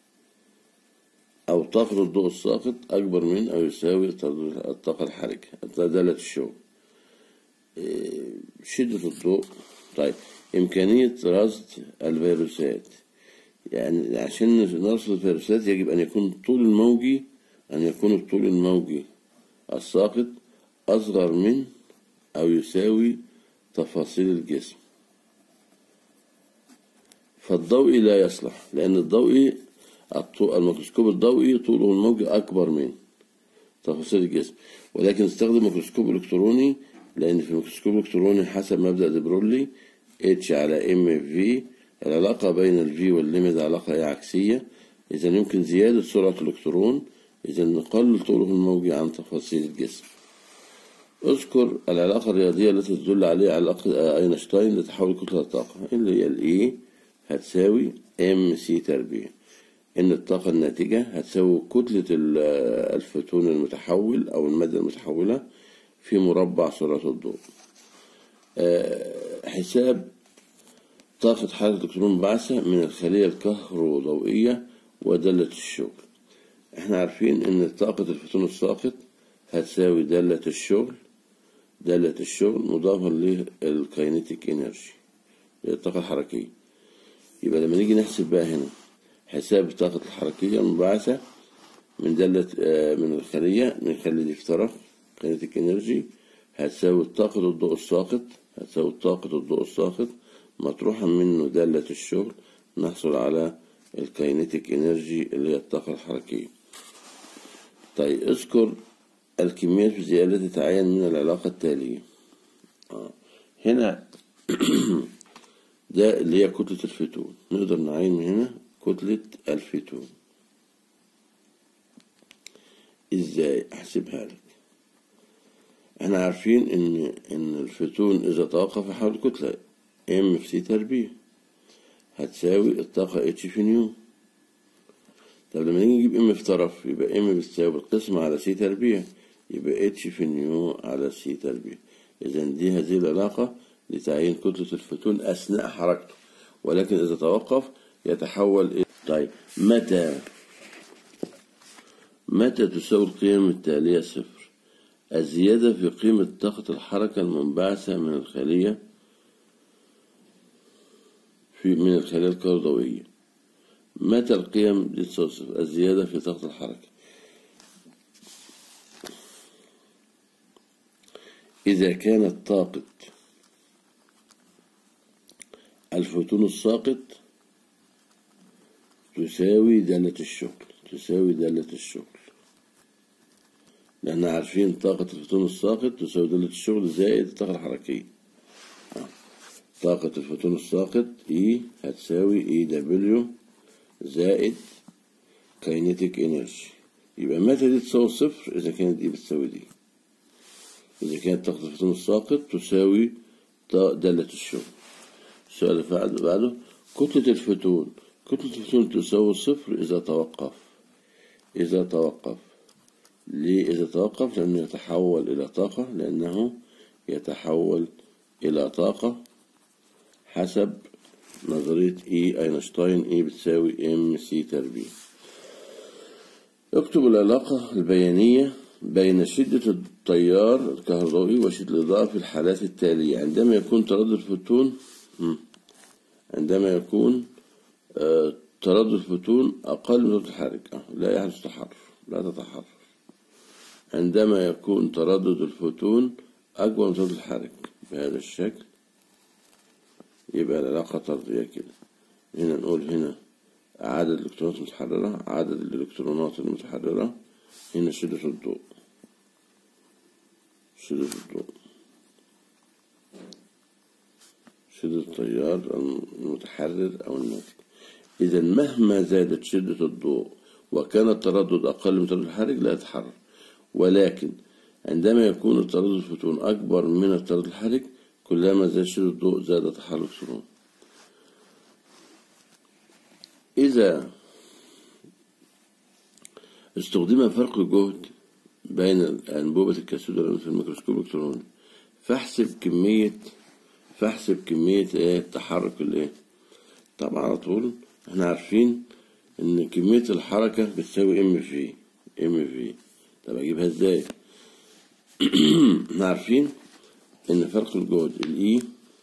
أو طاقة الضوء الساقط أكبر من أو يساوي تردد الطاقة الحركة دالة الشغل شدة الضوء طيب إمكانية رصد الفيروسات يعني عشان نرصد الفيروسات يجب أن يكون الطول الموجي أن يكون الطول الموجي الساقط أصغر من أو يساوي تفاصيل الجسم فالضوئي لا يصلح لأن الضوئي الميكروسكوب الضوئي طوله الموجي أكبر من تفاصيل الجسم ولكن استخدم ميكروسكوب إلكتروني لأن في الميكروسكوب الإلكتروني حسب مبدأ دبرولي اتش على ام في العلاقة بين الفي والليميت علاقة عكسية إذا يمكن زيادة سرعة الإلكترون إذا نقلل طوله الموجي عن تفاصيل الجسم اذكر العلاقة الرياضية التي تدل عليها علاقة أينشتاين لتحول كتلة الطاقة اللي هي الإي هتساوي ام سي تربيع إن الطاقة الناتجة هتساوي كتلة الفوتون المتحول أو المادة المتحولة في مربع سرعة الضوء حساب طاقة حركة الإلكترون بعثة من الخلية الكهروضوئية ودالة الشغل احنا عارفين ان طاقة الفوتون الساقط هتساوي دالة الشغل دالة الشغل مضافا للكاينيتيك انرجي الطاقة الحركية يبقى لما نيجي نحسب بقى هنا حساب الطاقة الحركية المبعثة من دالة من الخلية من الخلية دي افتراق كاينيتيك انرجي هتساوي طاقة الضوء الساقط هتساوي طاقة الضوء الساقط مطروحا منه دالة الشغل نحصل على الكاينيتيك انرجي اللي هي الطاقة الحركية طيب اذكر الكميات الفيزيائية التي تتعين من العلاقة التالية آه. هنا ده اللي هي كتلة الفوتون نقدر نعين من هنا كتلة الفوتون ازاي احسبها لك احنا عارفين ان ان الفوتون اذا توقف حول كتلة ام في سي تربيع هتساوي الطاقة اتش في نيو طب لما نيجي نجيب ام في طرف يبقى ام بتساوي القسمة على سي تربيع يبقى اتش في نيو على سي تربيع إذا دي هذه العلاقة لتعيين كتلة الفوتون أثناء حركته ولكن إذا توقف يتحول إلى طيب متى متى تساوي القيم التالية صفر الزيادة في قيمة طاقة الحركة المنبعثة من الخلية في من الخلايا الكهربائية متى القيم دي تساوي صفر الزيادة في طاقة الحركة إذا كانت طاقة الفوتون الساقط تساوي دالة الشغل تساوي دالة الشغل لأن عارفين طاقة الفوتون الساقط تساوي دالة الشغل زائد الطاقة الحركية طاقة الفوتون الساقط E هتساوي E دبليو زائد كاينيتيك انرجي يبقى متى دي تساوي صفر إذا كانت دي بتساوي دي إذا كانت طاقة الفوتون الساقط تساوي دالة الشغل السؤال اللي بعده بعده كتلة الفوتون كتلة الفوتون تساوي صفر إذا توقف إذا توقف ليه إذا توقف لأنه يتحول إلى طاقة لأنه يتحول إلى طاقة حسب نظرية إي أينشتاين إي بتساوي إم سي تربيع اكتب العلاقة البيانية بين شدة التيار الكهربائي وشدة الإضاءة في الحالات التالية عندما يكون تردد الفوتون عندما يكون تردد الفوتون أقل من تردد الحركة لا يحدث تحرف لا تتحرف عندما يكون تردد الفوتون أكبر من تردد الحركة بهذا الشكل يبقى العلاقة طردية كده هنا نقول هنا عدد الإلكترونات المتحررة عدد الإلكترونات المتحررة هنا شدة الضوء شدة الضوء شدة التيار المتحرر أو الناتج إذا مهما زادت شدة الضوء وكان التردد أقل من تردد الحرج لا يتحرك ولكن عندما يكون التردد الفوتون أكبر من التردد الحرج كلما زاد شدة الضوء زاد تحرك الفوتون إذا استخدم فرق الجهد بين أنبوبة الكاثود في الميكروسكوب الإلكتروني فاحسب كمية فاحسب كمية ايه التحرك الايه طبعا على طول احنا عارفين ان كمية الحركة بتساوي ام في ام في طب اجيبها ازاي احنا عارفين ان فرق الجهد الاي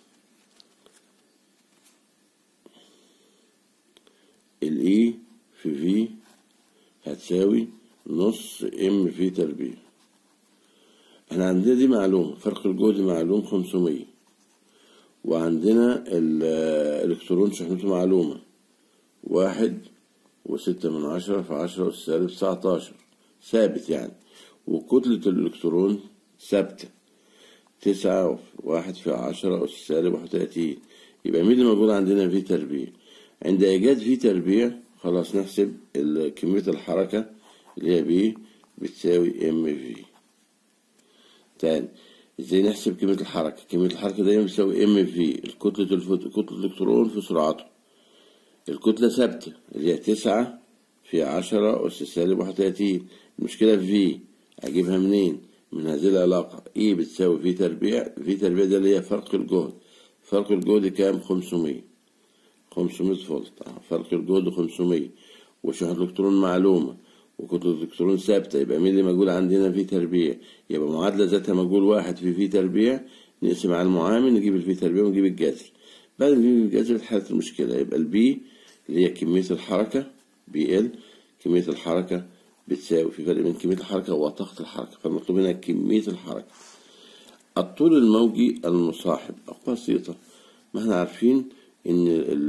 الاي في في هتساوي نص ام في تربيع احنا عندنا دي معلومة فرق الجهد معلوم خمسمية وعندنا الإلكترون شحنته معلومة واحد وستة من عشرة في عشرة والسالب تسعتاشر ثابت يعني وكتلة الإلكترون ثابتة تسعة واحد في عشرة والسالب واحد وتلاتين يبقى مين اللي موجود عندنا في تربيع عند إيجاد في تربيع خلاص نحسب كمية الحركة اللي هي بي بتساوي ام في تاني ازاي نحسب كمية الحركة كمية الحركة دايما بتساوي ام في الكتلة الفوت... كتلة الإلكترون في سرعته الكتلة ثابتة اللي هي تسعة في عشرة أس سالب واحد وتلاتين المشكلة في أجيبها منين؟ من هذه العلاقة إي بتساوي في تربيع في تربيع ده اللي هي فرق الجهد فرق الجهد كام؟ خمسمية خمسمية فولت فرق الجهد خمسمية وشحنة الإلكترون معلومة وكتلة الإلكترون ثابتة يبقى مين اللي موجود عندنا في تربيع يبقى معادلة ذاتها مجهول واحد في في تربيع نقسم على المعامل نجيب الفي تربيع ونجيب الجذر بعد ما نجيب الجذر اتحلت المشكلة يبقى البي اللي هي كمية الحركة بي ال كمية الحركة بتساوي في فرق بين كمية الحركة وطاقة الحركة فالمطلوب هنا كمية الحركة الطول الموجي المصاحب بسيطة ما احنا عارفين ان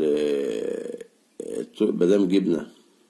مادام جبنا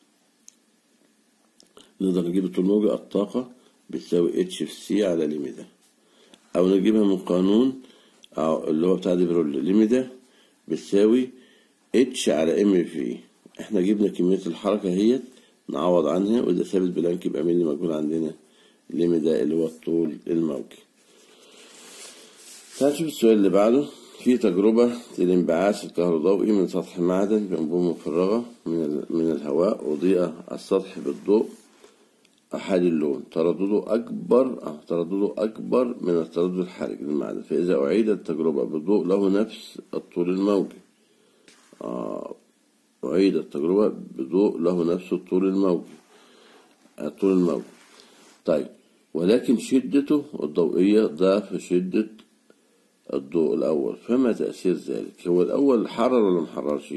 نقدر نجيب الطول الموجي الطاقة بتساوي اتش في سي على ليميدا او نجيبها من قانون أو اللي هو بتاع ديبرول ليميدا بتساوي اتش على ام في احنا جبنا كمية الحركة هي نعوض عنها وده ثابت بلانك يبقى مين اللي موجود عندنا ليميدا اللي هو الطول الموجي تعال نشوف السؤال اللي بعده في تجربة للانبعاث الكهروضوئي من سطح معدن بأنبوب مفرغة من من الهواء أضيء السطح بالضوء أحادي اللون تردده أكبر آه تردده أكبر من التردد الحرج للمعدن فإذا أعيدت التجربة بضوء له نفس الطول الموجي آه أعيدت التجربة بضوء له نفس الطول الموجي الطول الموجي طيب ولكن شدته الضوئية ضعف شدة الضوء الأول فما تأثير ذلك هو الأول حرر ولا محررش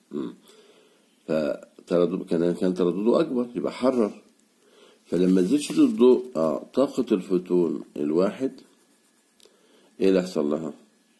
فتردد كان كان تردده أكبر يبقى حرر فلما تزيد شدة الضوء آه طاقة الفوتون الواحد إيه اللي يحصل لها؟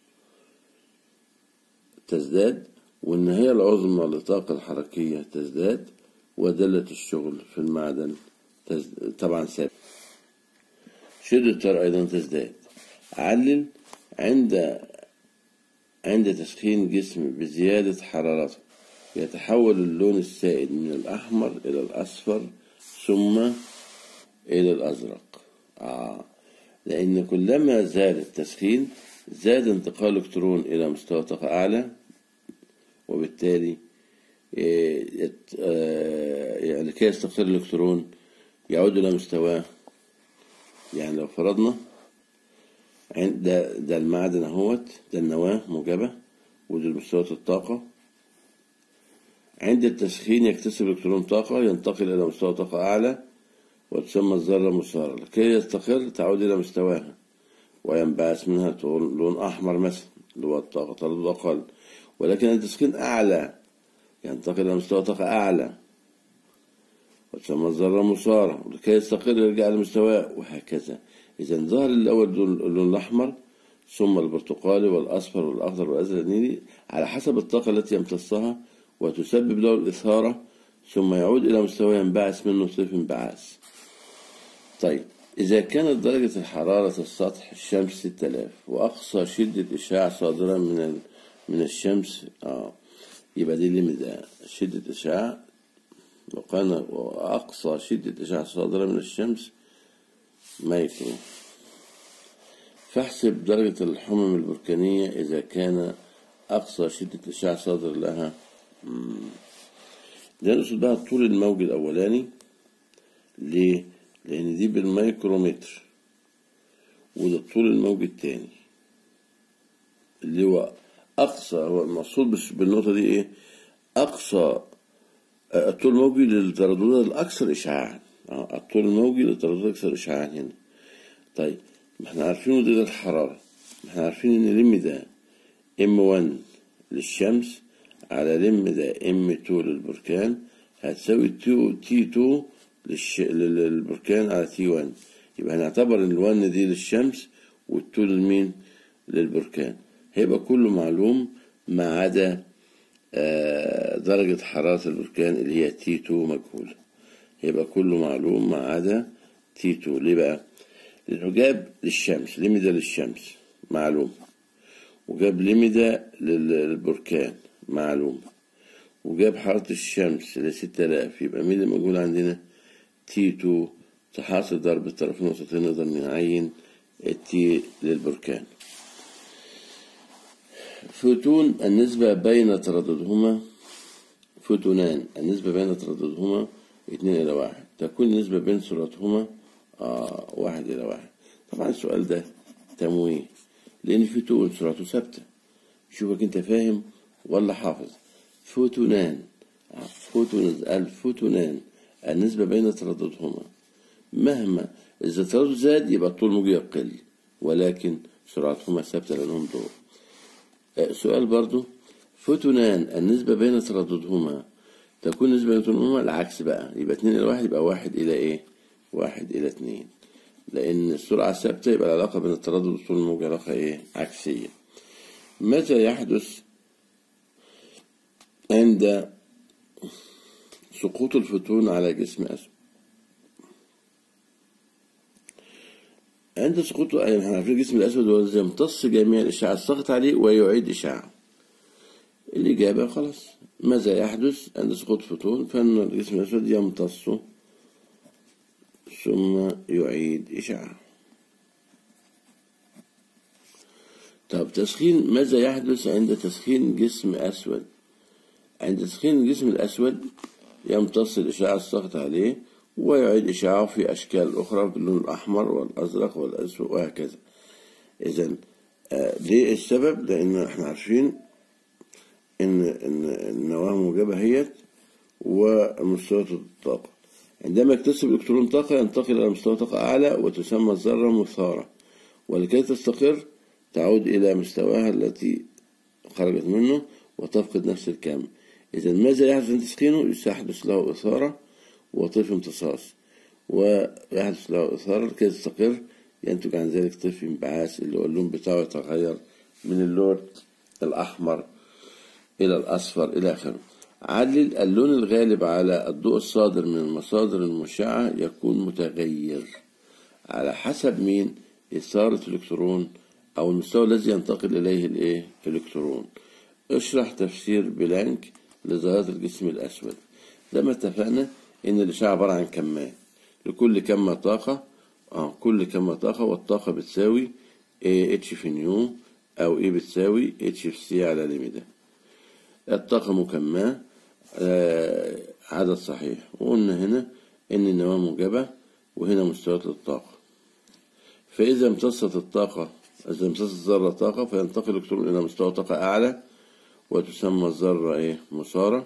تزداد والنهاية العظمى للطاقة الحركية تزداد ودالة الشغل في المعدن تزداد طبعا ثابت شدة التيار أيضا تزداد علل عند عند تسخين جسم بزيادة حرارته يتحول اللون السائد من الأحمر إلى الأصفر ثم إلى الأزرق آه. لأن كلما زاد التسخين زاد انتقال الإلكترون إلى مستوى طاقة أعلى وبالتالي يعني لكي يستقر الإلكترون يعود إلى مستواه يعني لو فرضنا ده, ده المعدن اهوت ده النواة موجبة ودي مستويات الطاقة عند التسخين يكتسب الإلكترون طاقة ينتقل إلى مستوى طاقة أعلى وتسمى الذرة مسارة لكي يستقر تعود إلى مستواها وينبعث منها لون أحمر مثلا اللي هو الطاقة تردد أقل ولكن التسخين أعلى ينتقل إلى مستوى طاقة أعلى وتسمى الذرة مسارة ولكي يستقر يرجع لمستواه وهكذا إذا ظهر الأول اللون الأحمر ثم البرتقالي والأصفر والأخضر والأزرق النيلي على حسب الطاقة التي يمتصها وتسبب له الإثارة ثم يعود إلى مستوى ينبعث منه طيف انبعاث طيب إذا كانت درجة الحرارة السطح الشمس 6000 وأقصى شدة إشعاع صادرة من من الشمس آه يبقى دي ليميت شدة إشعاع وقنا وأقصى شدة إشعاع صادرة من الشمس مايكرو فاحسب درجة الحمم البركانية إذا كان أقصى شدة إشعاع صادر لها ده نقصد بقى الطول الموجي الأولاني ليه؟ لأن دي بالميكرومتر وده الطول الموجي التاني اللي هو أقصى هو المقصود بالنقطة دي إيه؟ أقصى الطول الموجي للترددات الأكثر إشعاعا الطول الموجي للترددات الأكثر إشعاعا هنا طيب ما احنا عارفين ده الحرارة ما احنا عارفين إن لم ده ام 1 للشمس على لم ده ام 2 للبركان هتساوي تي 2 للش... للبركان على تي 1 يبقى هنعتبر ان ال1 دي للشمس وال2 لمين للبركان هيبقى كله معلوم ما عدا درجة حرارة البركان اللي هي تي 2 مجهولة يبقى كله معلوم ما عدا تي 2 ليه بقى؟ لأنه جاب للشمس لمدة للشمس معلوم وجاب لمدة للبركان معلوم وجاب حرارة الشمس ل 6000 يبقى مين اللي موجود عندنا؟ تي 2 تحاصل ضرب الطرفين وسطين نقدر نعين التي للبركان فوتون النسبة بين ترددهما فوتونان النسبة بين ترددهما اتنين إلى واحد تكون النسبة بين سرعتهما آه واحد إلى واحد طبعا السؤال ده تمويه لأن فوتون سرعته ثابتة شوفك أنت فاهم ولا حافظ فوتونان آه فوتون الفوتونان النسبة بين ترددهما مهما إذا التردد زاد يبقى الطول موجي يقل ولكن سرعتهما ثابتة لأنهم ضوء سؤال برضو فوتونان النسبة بين ترددهما تكون النسبة بين ترددهما العكس بقى يبقى اتنين إلى واحد يبقى واحد إلى إيه؟ واحد إلى اتنين لأن السرعة ثابتة يبقى العلاقة بين التردد والطول الموجي علاقة إيه؟ عكسية متى يحدث عند سقوط الفوتون على جسم أسود عند سقوط احنا عارفين الجسم الاسود هو الذي يمتص جميع الاشعاع الساقط عليه ويعيد اشعاعه الاجابه خلاص ماذا يحدث عند سقوط فوتون فان الجسم الاسود يمتصه ثم يعيد اشعاعه طب تسخين ماذا يحدث عند تسخين جسم أسود عند تسخين الجسم الأسود يمتص الإشعاع الساقط عليه ويعيد إشعاعه في أشكال أخرى باللون الأحمر والأزرق والأسود وهكذا إذا ليه السبب؟ لأن احنا عارفين إن إن النواة موجبة هي ومستوى الطاقة عندما يكتسب الإلكترون طاقة ينتقل إلى مستوى طاقة أعلى وتسمى الذرة مثارة ولكي تستقر تعود إلى مستواها التي خرجت منه وتفقد نفس الكم إذا ماذا يحدث عند تسخينه؟ يحدث له إثارة وطيف امتصاص ويحدث له إثارة لكي تستقر ينتج عن ذلك طيف انبعاث اللي هو اللون بتاعه يتغير من اللون الأحمر إلى الأصفر إلى آخره علل اللون الغالب على الضوء الصادر من المصادر المشعة يكون متغير على حسب مين إثارة الإلكترون أو المستوى الذي ينتقل إليه الإيه الإلكترون اشرح تفسير بلانك لظاهرة الجسم الأسود زي ما اتفقنا إن الإشعاع عبارة عن كمات لكل كمة طاقة آه كل كمة طاقة والطاقة بتساوي إيه اتش في نيو أو إيه بتساوي اتش في سي على ليميدا الطاقة مكماة آه عدد صحيح وقلنا هنا إن النواة موجبة وهنا مستويات للطاقة فإذا امتصت الطاقة إذا امتصت الذرة طاقة فينتقل الإلكترون إلى مستوى طاقة أعلى وتسمى الذرة إيه مسارة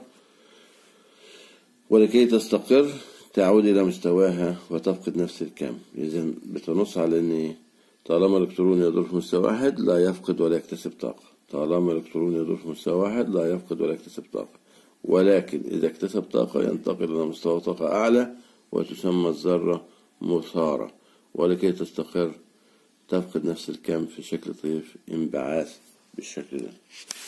ولكي تستقر تعود إلى مستواها وتفقد نفس الكم إذا بتنص على أن إيه؟ طالما الإلكترون يدور في مستوى واحد لا يفقد ولا يكتسب طاقة طالما الإلكترون يدور في مستوى واحد لا يفقد ولا يكتسب طاقة ولكن إذا اكتسب طاقة ينتقل إلى مستوى طاقة أعلى وتسمى الذرة مثارة ولكي تستقر تفقد نفس الكم في شكل طيف انبعاث بالشكل ده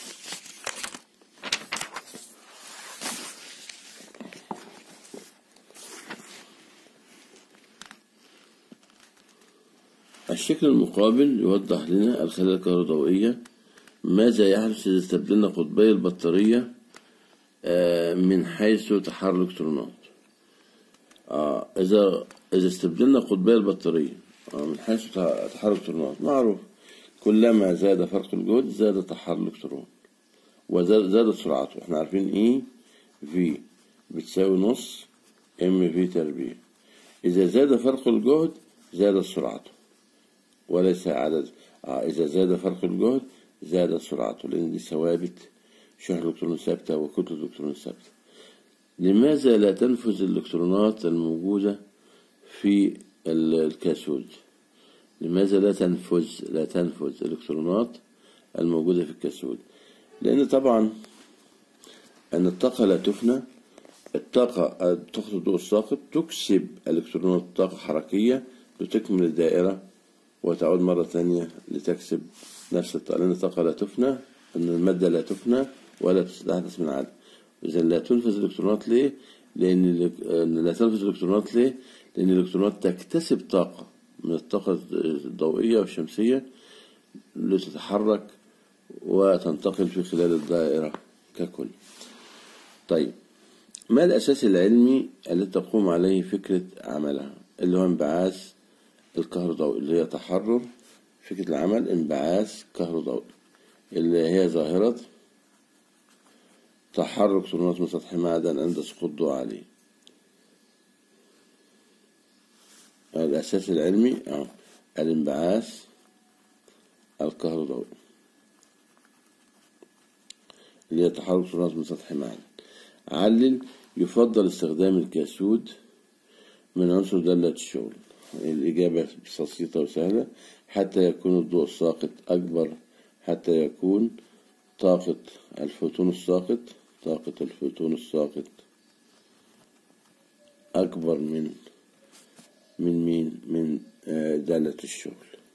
الشكل المقابل يوضح لنا الخلايا الكهروضوئية ماذا يحدث إذا استبدلنا قطبي البطارية من حيث تحرك الإلكترونات إذا إذا استبدلنا قطبي البطارية من حيث تحرك الإلكترونات معروف كلما زاد فرق الجهد زاد تحرك الإلكترون وزادت سرعته احنا عارفين اي في بتساوي نص ام في تربيع إذا زاد فرق الجهد زادت سرعته وليس عدد آه إذا زاد فرق الجهد زادت سرعته لأن دي ثوابت شحن الإلكترون ثابتة وكتلة الإلكترون ثابتة لماذا لا تنفذ الإلكترونات الموجودة في الكاثود لماذا لا تنفذ لا تنفذ الإلكترونات الموجودة في الكاثود لأن طبعا أن الطاقة لا تفنى الطاقة طاقة الضوء الساقط تكسب الإلكترونات طاقة حركية لتكمل الدائرة وتعود مرة ثانية لتكسب نفس الطاقة لأن الطاقة لا تفنى أن المادة لا تفنى ولا تستحدث من عدم إذا لا تنفذ الإلكترونات ليه؟ لأن لا تنفذ الإلكترونات ليه؟ لأن الإلكترونات تكتسب طاقة من الطاقة الضوئية والشمسية لتتحرك وتنتقل في خلال الدائرة ككل طيب ما الأساس العلمي الذي تقوم عليه فكرة عملها اللي هو انبعاث الكهروضوئي اللي هي تحرر فكرة العمل انبعاث كهروضوئي اللي هي ظاهرة تحرك إلكترونات من سطح معدن عند سقوط ضوء عليه الأساس العلمي أو الانبعاث الكهروضوئي اللي هي تحرك إلكترونات من سطح معدن علل يفضل استخدام الكاسود من عنصر دالة الشغل الإجابة بسيطة وسهلة حتى يكون الضوء الساقط أكبر حتى يكون طاقة الفوتون الساقط طاقة الفوتون الساقط أكبر من من مين من دالة الشغل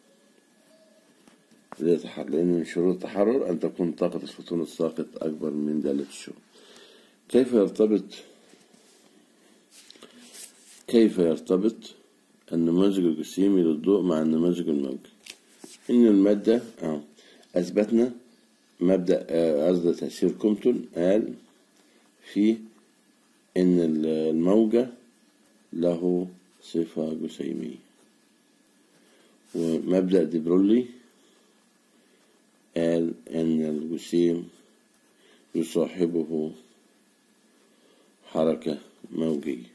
لأن من شروط التحرر أن تكون طاقة الفوتون الساقط أكبر من دالة الشغل كيف يرتبط كيف يرتبط النموذج الجسيمي للضوء مع النموذج الموجي إن المادة آه أثبتنا مبدأ قصد تأثير كومتون قال في إن الموجة له صفة جسيمية ومبدأ ديبرولي جسيم يصاحبه حركة موجية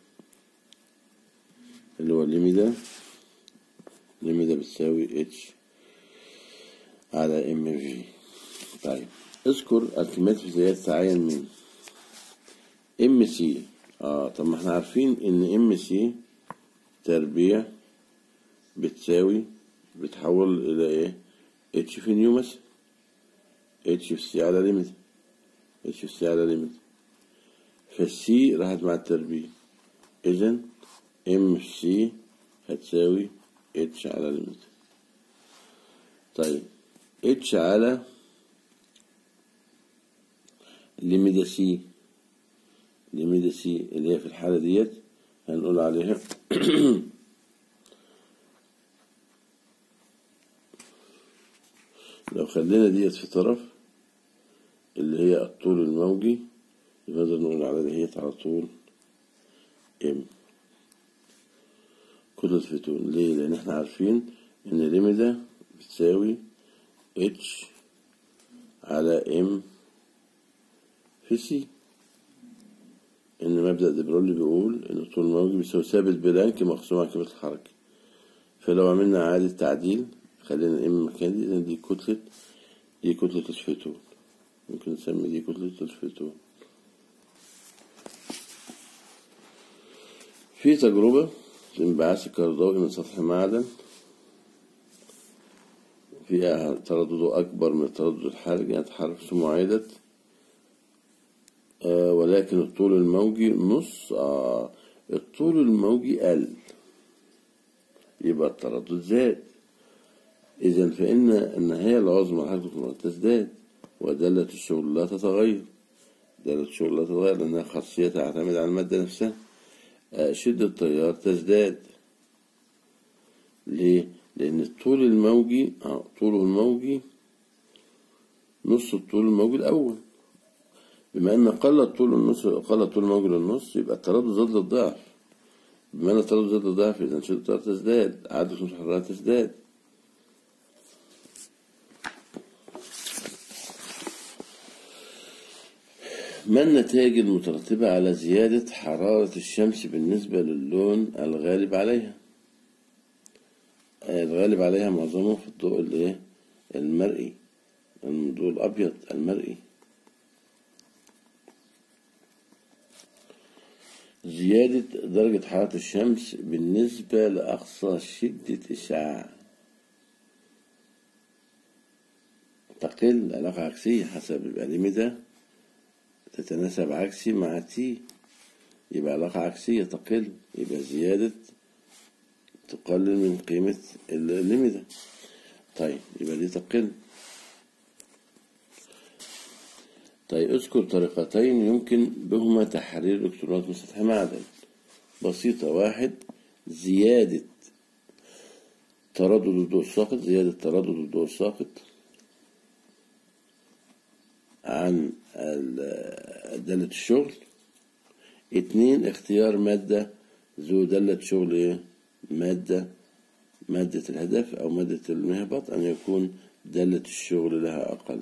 اللي هو الليميدا الليميدا بتساوي اتش على ام في طيب اذكر الكميات الفيزيائية تتعين من ام سي اه طب ما احنا عارفين ان ام سي تربيع بتساوي بتحول الى ايه اتش في نيو مثلا اتش في سي على ليميت اتش في سي على ليميت فالسي راحت مع التربيع اذا ام في سي هتساوي اتش على ليميت طيب اتش على ليميدا سي ليميدا سي اللي هي في الحالة ديت هنقول عليها لو خلينا ديت في طرف اللي هي الطول الموجي نقدر نقول على ديت على طول ام كل الفتون ليه؟ لأن احنا عارفين إن ليميدا بتساوي اتش على ام في سي إن مبدأ ديبرولي بيقول إن الطول الموجي بيساوي ثابت بلانك مقسوم على كمية الحركة فلو عملنا إعادة تعديل خلينا ام مكان دي لأن دي كتلة دي كتلة الفتون ممكن نسمي دي كتلة الفتون في تجربة لانبعاث الكهربائي من سطح معدن فيها تردده أكبر من التردد الحرجي يعني تحرك معايدة آه ولكن الطول الموجي نص آه الطول الموجي قل يبقى التردد زاد إذا فإن النهاية العظمى لحركة الكهرباء تزداد ودالة الشغل لا تتغير دالة الشغل لا تتغير لأنها خاصية تعتمد على المادة نفسها شدة التيار تزداد ليه؟ لأن الطول الموجي آه طوله الموجي نص الطول الموجي الأول بما أن قل الطول النص قل الطول الموجي للنص يبقى التردد زاد للضعف بما أن التردد زاد للضعف إذا شدة التيار تزداد عدد الحرارة تزداد ما النتائج المترتبة على زيادة حرارة الشمس بالنسبة للون الغالب عليها الغالب عليها معظمه في الضوء الايه المرئي الضوء الأبيض المرئي زيادة درجة حرارة الشمس بالنسبة لأقصى شدة إشعاع تقل علاقة عكسية حسب الأليمي ده تتناسب عكسي مع تي يبقى علاقة عكسية تقل يبقى زيادة تقلل من قيمة الليمدة طيب يبقى دي تقل طيب اذكر طريقتين يمكن بهما تحرير الإلكترونات من سطح معدن بسيطة واحد زيادة تردد الضوء الساقط زيادة تردد الضوء الساقط عن دالة الشغل اتنين اختيار مادة ذو دالة شغل ايه مادة مادة الهدف أو مادة المهبط أن يكون دالة الشغل لها أقل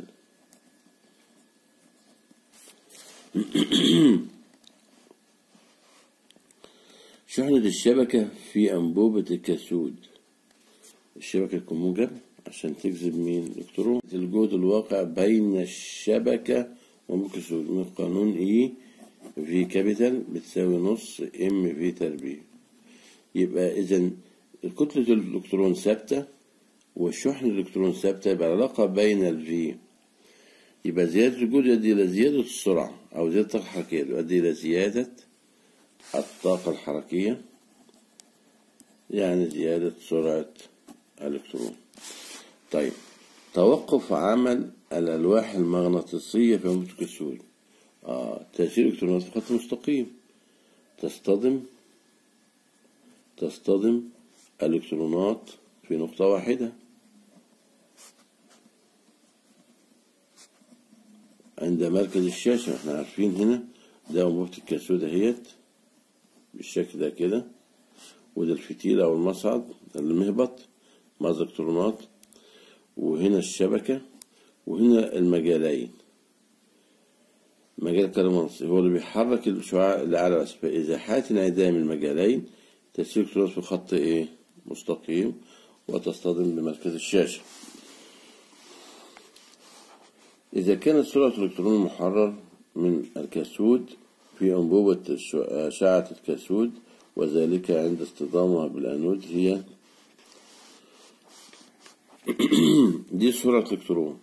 شحنة الشبكة في أنبوبة الكاسود الشبكة تكون موجب عشان تجذب مين الإلكترون الجهد الواقع بين الشبكة والكاسود من قانون إي في كابيتال بتساوي نص ام في تربيع يبقى إذا كتلة الإلكترون ثابتة والشحن الإلكترون ثابتة يبقى العلاقة بين الفي يبقى زيادة الجهد يؤدي إلى زيادة السرعة أو زيادة الطاقة الحركية يؤدي إلى زيادة الطاقة الحركية يعني زيادة سرعة الإلكترون طيب توقف عمل الألواح المغناطيسية في أنبوبة الكسول آه. تأثير الإلكترونات في خط مستقيم تصطدم تصطدم الإلكترونات في نقطة واحدة عند مركز الشاشة احنا عارفين هنا ده أنبوبة الكاسود اهيت بالشكل ده كده وده الفتيل أو المصعد المهبط مع الإلكترونات وهنا الشبكة وهنا المجالين مجال كرمانسي هو اللي بيحرك الشعاع اللي على بس فإذا حالة انعدام المجالين تسير الإلكترونات في خط إيه مستقيم وتصطدم بمركز الشاشة إذا كانت سرعة الإلكترون المحرر من الكاسود في أنبوبة الش- أشعة الكاسود وذلك عند اصطدامها بالأنود هي دي سرعة الإلكترون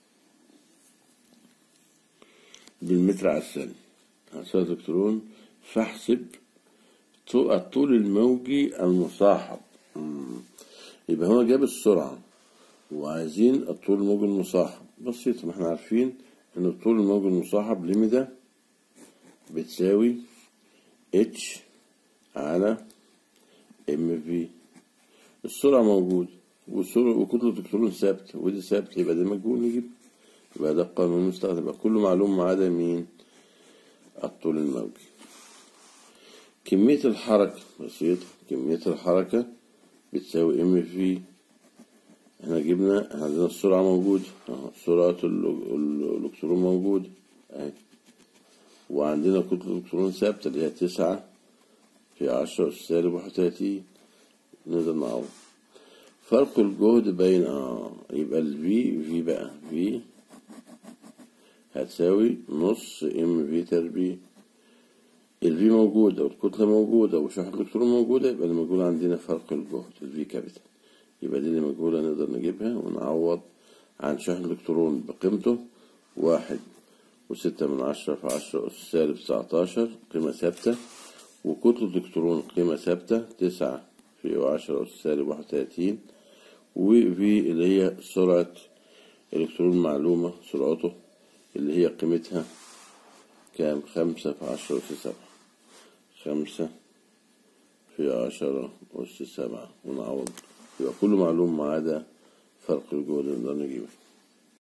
بالمتر على الثانية سرعة الإلكترون فاحسب طو- الطول الموجي المصاحب مم. يبقى هو جاب السرعة وعايزين الطول الموجي المصاحب بسيط ما احنا عارفين ان الطول الموجي المصاحب لمدة بتساوي اتش على ام في السرعة موجود والسرعة وكتلة الإلكترون ثابت ودي ثابت يبقى ده مجهول نجيب يبقى ده القانون المستخدم يبقى كله معلوم ما عدا مين الطول الموجي كمية الحركة بسيطة كمية الحركة بتساوي ام في احنا جبنا احنا عندنا السرعة موجودة اهو سرعة ال- ال- الإلكترون موجودة اهي وعندنا كتلة الإلكترون ثابتة اللي هي تسعة في عشرة أس سالب واحد وتلاتين نقدر نعوض فرق الجهد بين اه يبقى ال V في بقى V هتساوي نص ام في تربيع ال V موجودة والكتلة موجودة وشحنة الإلكترون موجودة يبقى اللي موجود عندنا فرق الجهد ال V كابيتال يبقى دي اللي مجهولة نقدر نجيبها ونعوض عن شحن الإلكترون بقيمته واحد وستة من عشرة في عشرة أس سالب تسعتاشر قيمة ثابتة وكتلة الإلكترون قيمة ثابتة تسعة في عشرة أس سالب واحد وتلاتين وفي اللي هي سرعة الإلكترون معلومة سرعته اللي هي قيمتها كام خمسة في عشرة أس سبعة خمسة في عشرة أس سبعة ونعوض يبقى كله معلوم ما عدا فرق الجهد اللي نقدر نجيبه